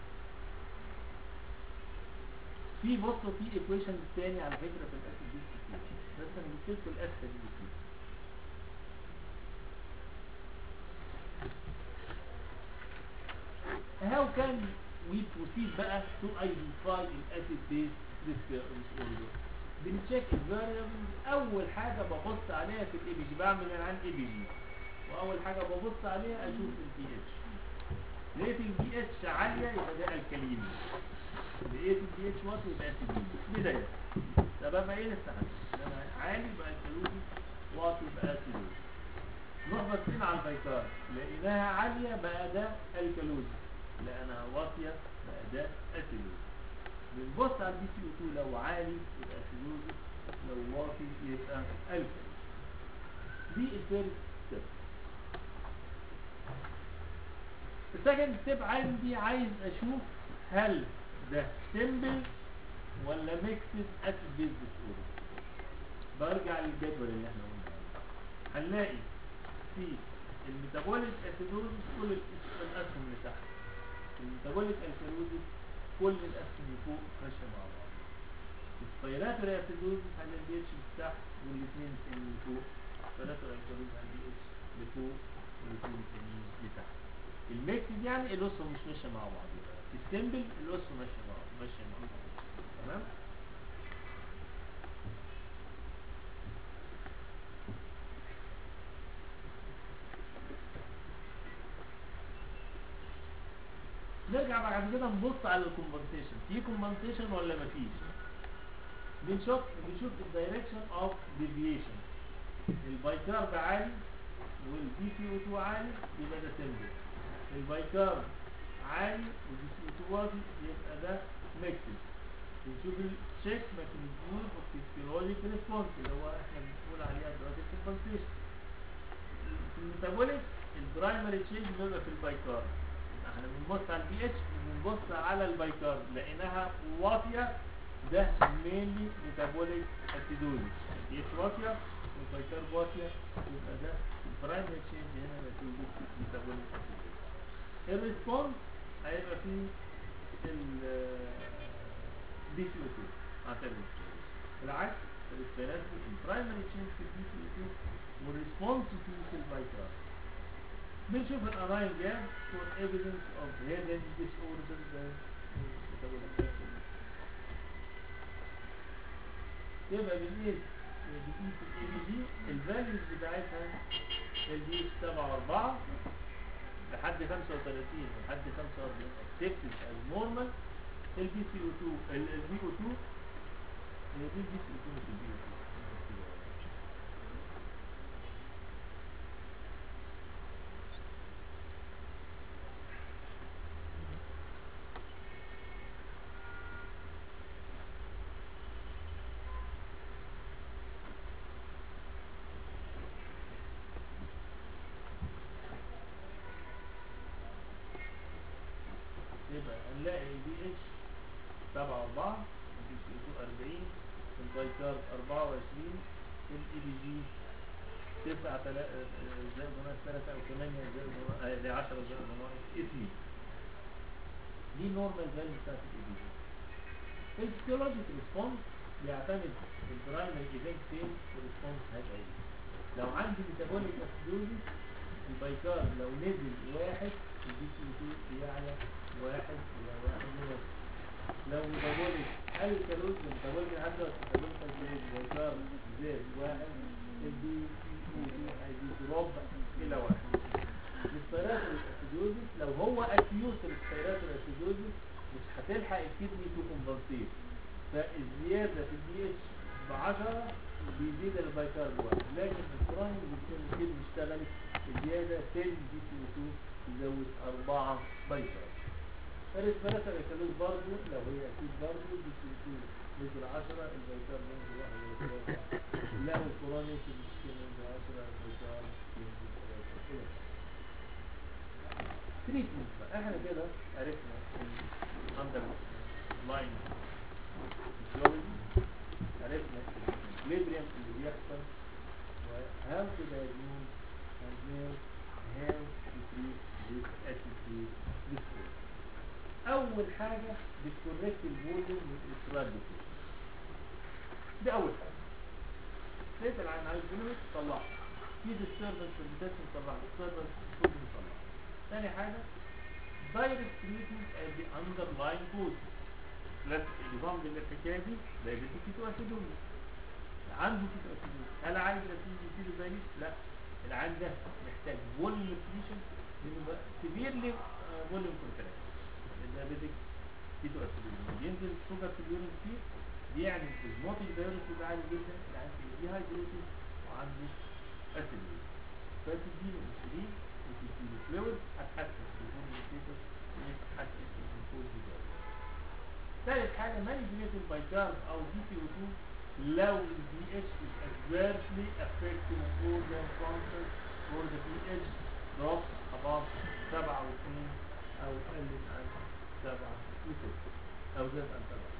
في بصوا في ايكويشن تاني على فكره في الاسيد دي بس انا جبت لكم الاسيد دي how can we proceed بقى to identify الاسيد بيز disorder بنشيك الفاريبلز اول حاجه ببص عليها في الاي بي جي بعمل العين اي بي جي واول حاجه ببص عليها اشوف البي اتش لقيت البي اتش عاليه يبقى ده الكالين لقيت البي اتش واطي يبقى اسيدين بدايه سببها ايه لسه هنشوف. لما عالي يبقى الكالوري واطي يبقى اسيدين نروح باصين على البيكار لقيناها عاليه بقى ده الكالوري لقيناها واطيه بقى ده اسيدين بنبص على البي سي او 2 لو عالي يبقى اسيدوزي لو واطي يبقى الكالوري دي الفيرست ستيب السكند ستيب عندي عايز اشوف هل ده سيمبل ولا ميكسد اسيد بيز ديسوردر برجع للجدول اللي احنا قلنا عليه. هنلاقي في الميتابوليك اسيدوزيس كل الأس- الاسهم اللي تحت الميتابوليك الكالوزيس كل الاسهم اللي فوق ماشيه مع بعض السبيراتوري اسيدوزيس على البي اتش اللي تحت والاثنين التانيين فوق السبيراتوري الكالوزيس على البي اتش اللي فوق والاثنين التانيين اللي تحت الميكسد يعني الاسهم مش ماشيه مع بعض السيمبل الاسهم ماشيه مع ماشيه مع بعض تمام نرجع بعد كده نبص على الكومبنسيشن في كومبنسيشن ولا مفيش بنشوف بنشوف الدايركشن اوف ديفيشن البايكار ده عالي والبي سي او 2 عالي يبقى ده سيمبل البايكار عالي والبي سي او 2 واطي يبقى ده ميكسد بنشوف الشيك ميكانيزم اوف فيسيولوجيك ريسبونس اللي هو احنا بنقول عليها دلوقتي كومبنسيشن في الميتابوليك البرايمري تشينج بيبقى في البايكار احنا بنبص على البي اتش وبنبص على البايكار لقيناها واطيه ده مينلي ميتابوليك اسيدوزيس البي اتش واطيه والبايكار واطيه يبقى ده البرايمري تشينج هنا نتيجه ميتابوليك اسيدوزيس الريسبونس هيبقى فيه ال بي سي او 2 اعتبر بالعكس الريسبيراتوري البرايمري تشينج في البي سي او 2 والريسبونس فيه في البايكار بنشوف الأراين جاب for evidence of hidden disorders زي metabolic يبقى بنقيس بنقيس الاي بي جي الفاليوز بتاعتها البي اتش 7 و4 لحد 35 لحد 45 accepted as normal البي سي او 2 البي او 2 هي دي البي سي او 2 مش البي او 2 يبقى نلاقي البي اتش 7 4 البي سي 2 40 البايكار 24 الاي بي جي 9 زائد وناقص 3 او 8 زائد وناقص 10 زائد وناقص 2 دي نورمال فاليو بتاعت الاي بي جي الفسيولوجيك ريسبونس بيعتمد البرايمري ايفنت فين والريسبونس هيبقى ايه لو عندي ميتابوليك اسيدوزيس البايكار لو نزل واحد البي سي 2 يعلى واحد الى واحد ونص لو ميتابوليك الكالوز ميتابوليك عنده ميتابوليك زاد البايكار زاد واحد البي سي 2 هيزيد ربع الى واحد الريسبيراتوري اسيدوزيس لو هو اكيوت ريسبيراتوري اسيدوزيس مش هتلحق الكدني تو كومبنسيت فالزياده في البي اتش ب 10 بيزيد البايكار بواحد لكن الكرونيك بيكون الكدني اشتغلت الزياده 10 بي سي 2 تزود 4 بايكار الريسبيراتوري كالوز برضه لو هي اكيد برضه بي سي 2 نزل 10 البايكار بينزل 1 ولا 3 لو الكرونيك بيكون نزل 10 البايكار بينزل 3 الى تريتمنت بقى احنا كده عرفنا اندر لاين فيزيولوجي عرفنا الاكليبريم اللي بيحصل وهاو تو دايجنوز and how to treat this attitude disorder اول حاجه بتكوركت الفوليوم والاستراد دي اول حاجه لقيت العين عايز فوليوم طلعه في disturbance في البوتاسيوم طلعه disturbance في الصوديوم طلعه ثاني حاجه direct treatment at the underlying cause classic example للحكايه دي diabetic ketoacidosis عنده ketoacidosis هل عايز نتيجه كيتو دايليت؟ لا العيان ده محتاج فوليوم ديبليشن لانه بقى سيفيرلي فوليوم كونتراكشن الدايبيتك ketoacidosis بينزل سكر في اليورين كتير بيعمل osmotic diuresis عالي جدا العيان ديهايدريتد وعنده اسيدوز فتديله انسولين وتديله فلويد هتحسن في الهرمون ستيتس وتحسن في الجلوكوز بتاعه ثالث حاجة manipulated by carb أو DPO2 لو ال pH is adversely affecting organ function or the pH drops above 7 أو 2 أو قلت عن 7 و6 أو زاد عن 7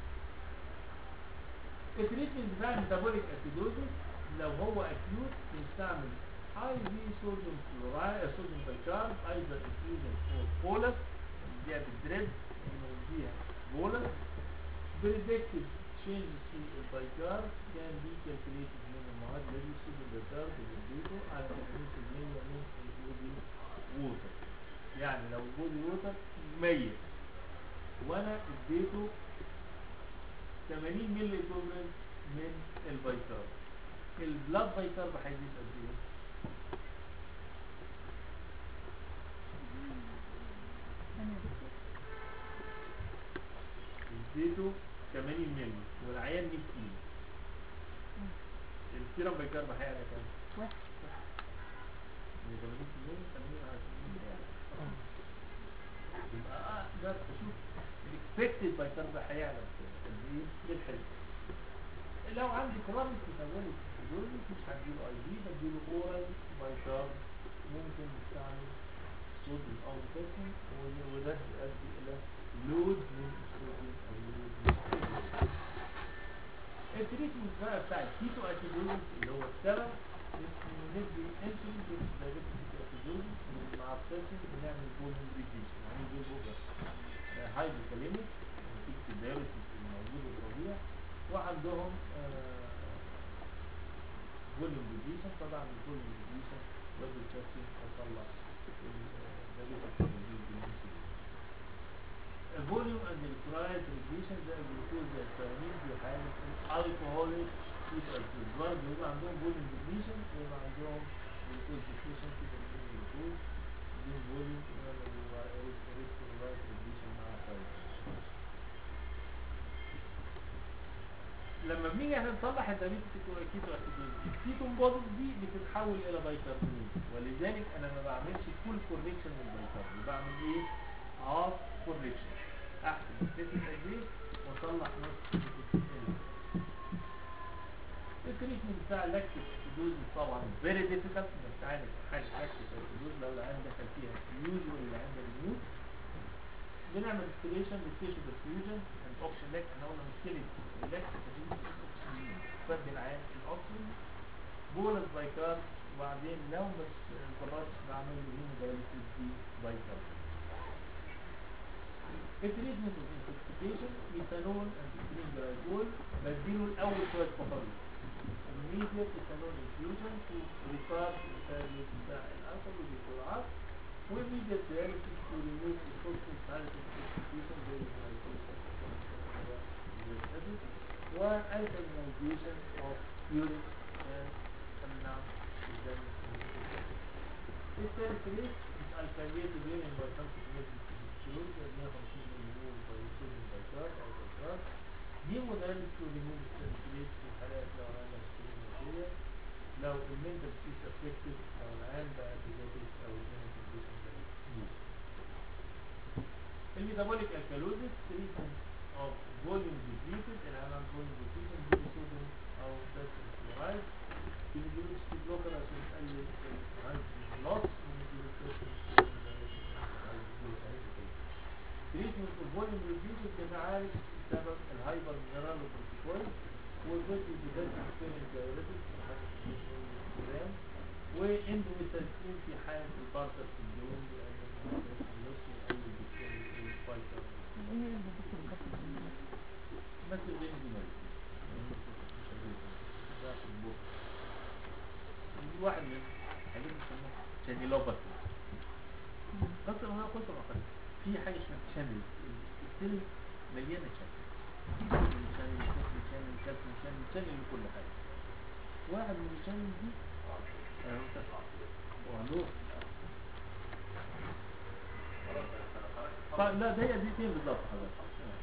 التريتمنت بتاع الميتابوليك اسيدوزيس لو هو اكيوت بنستعمل اي في صوديوم كلورايد صوديوم بايكارب ايضا انفيوجن اور بولس دي بالدريب نديها بولس بريدكتد changes في البايكارب كان بي calculated من المواد الذي صوديوم بايكارب بنديته على 80% من البودي ووتر يعني لو البودي ووتر 100 وانا اديته 80 مللي ايكوفلنت من البايكارب البلاد بايكارب هيزيد قد ايه؟ أنا يا دكتور اديته 80 مللي والعيان 100 كيلو السيرم بايكارب هيعلى كام؟ واحد من 80 80 على 80 هيعلى يبقى اقدر اشوف الاكسبكتد بايكارب هيعلى قد ايه للحلم لو عندي كرونيك ميتابوليك اسيدوزيس مش هديله اي في بديله اورال بايكارب ممكن نستعمل صوديوم او بوتاسيوم وده- وده يؤدي الى لود من الصوديوم او لود من البوتاسيوم. التريتمنت بقى بتاع الكيتو اسيدوزيس اللي هو السبب اسمه ندي انسولين ضد دايبيتيك كيتو اسيدوزيس مع البوتاسيوم بنعمل فوليوم ريديوشن يعني دول بوجر هايدروكاليميك نتيجة الدايوريسيس الموجود الطبيعي وعندهم فوليوم ريديوشن طبعا الفوليوم ريديوشن بدل البوتاسيوم هيطلع الدايبيتيك كيتو بالانسولين الفوليوم اند الكلايت ريديوشن زي الجلوكوز زي الثيامين في حالة الالكوهوليك كيتو اسيدوز برضه يبقى عندهم فوليوم ريديوشن ويبقى عندهم جلوكوز ديفيشن كده الجلوكوز دي فوليوم ولا الكلايت ريديوشن مع الثيامين لما بنيجي احنا نصلح الدايبيتيك كيتو اسيدوز الكيتون بودز دي بتتحول الى بايكربونات ولذلك انا ما بعملش فول كورنيكشن للبايكربونات بعمل ايه هاف كورنيكشن احسب الستيتس قد ايه واصلح نص الستيتس التريتمنت بتاع اللاكتيك اسيدوز طبعا فيري ديفيكالت انك تعالج حاجه لاكتيك اسيدوز لو العيان دخل فيها يوجوال اللي عند النيوت بنعمل استيليشن للتيشو بالفيوجن اند اوكسجين لاك احنا قلنا مشكله اللاكتيك اسيدوز الاكسجين فدي العيان الاكسجين بولس بايكارب وبعدين لو مش ظبطش بعمل له هيمودايليسيس دي بايكارب التريتمنت اوف انتوكسيكيشن ميثانول اند سترين جلايكول بديله الاول شويه مطريه immediate ethanol infusion to retard التالف بتاع الالكول والجرعات وimmediate dialysis to remove the toxins حالة intoxication زي الجلايكول والكالينايزيشن of urine and تمنع الدم الثالث ريت الكاليات urine by 5 كيلو 150 مليون بايوسيدين بايكار او بايكار دي موديل تو ريموف السنسليت في حالات لو عندنا سكرينوسية لو المنتال سيس افكتد او العام بقى ابيزوتيك او الجينيك كونديشن ده الميتابوليك الكالوزيس تريتمنت اوف فوليوم ديبليتد العام فوليوم ديبليتد دي صوديوم او بوتاسيوم كلورايد بنديله سي بلوكر عشان نقلل الهايدروجين لوس ونديله بوتاسيوم تريتمنت اوف فوليوم ريديوسد بنعالج سبب الهايبر مينرال بروتوكول والجزء بذات سبيرين دايوريتس جرام واندوميتالسين في حالة البارتر سندروم لأن النص أي بالتالي الفايتر ايه اللي دكتور بس مثل الاندوميتالسين دي واحد من حاجات بيسموها شانيلوباثي قصة ما قلت ما قلت في حاجه اسمها شانل السيل مليانه شانل شانل كالسيوم شانل كالسيوم شانل شانل لكل حاجه واحد من الشانل دي اهو تسعة وعلوه طيب لا ده هي دي فين بالظبط حضرتك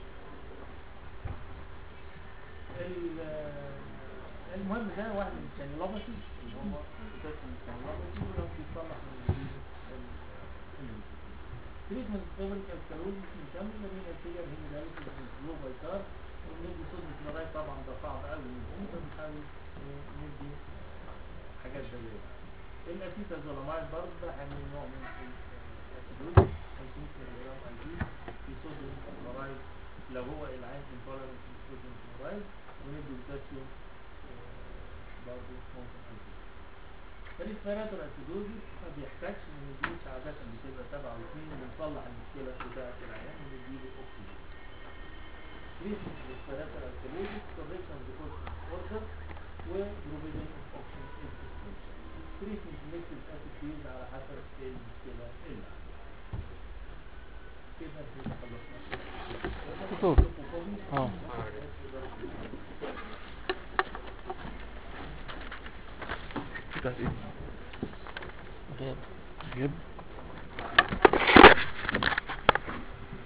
ال- المهم ده واحد من الشانيلوباتي اللي هو بوتاسيوم الشانيلوباتي وده بيتصلح من ال- تريتمنت قبل الكالوريز نكمل ما بين الفيجر هنا ده سلو بايكار وندي صوت كلورايد طبعا ده صعب قوي نديه فبنحاول آه، ندي حاجات زي الاسيتازولامايد برضه ده يعني نوع من الاسيدوز 500 ملي جرام اي دي في صوديوم كلورايد لو هو العين انتولرنت للصوديوم كلورايد وندي بوتاسيوم برضه ممكن اي دي فالاسبيراتور اسيدوزيس ما بيحتاجش ما نديش عادة بتبقى سبعة واثنين بنصلح المشكلة بتاعة العيان ونديله اكسجين. تريتمنت الاسبيراتور اسيدوزيس كوريكشن بكورس اوردر وبروفيجن اوف اوكسجين انفستيشن. تريتمنت ميكسد اسيد بيز على حسب المشكلة اللي عندك. كده احنا خلصنا. دكتور. اه بتاعت ايه؟ غير جيب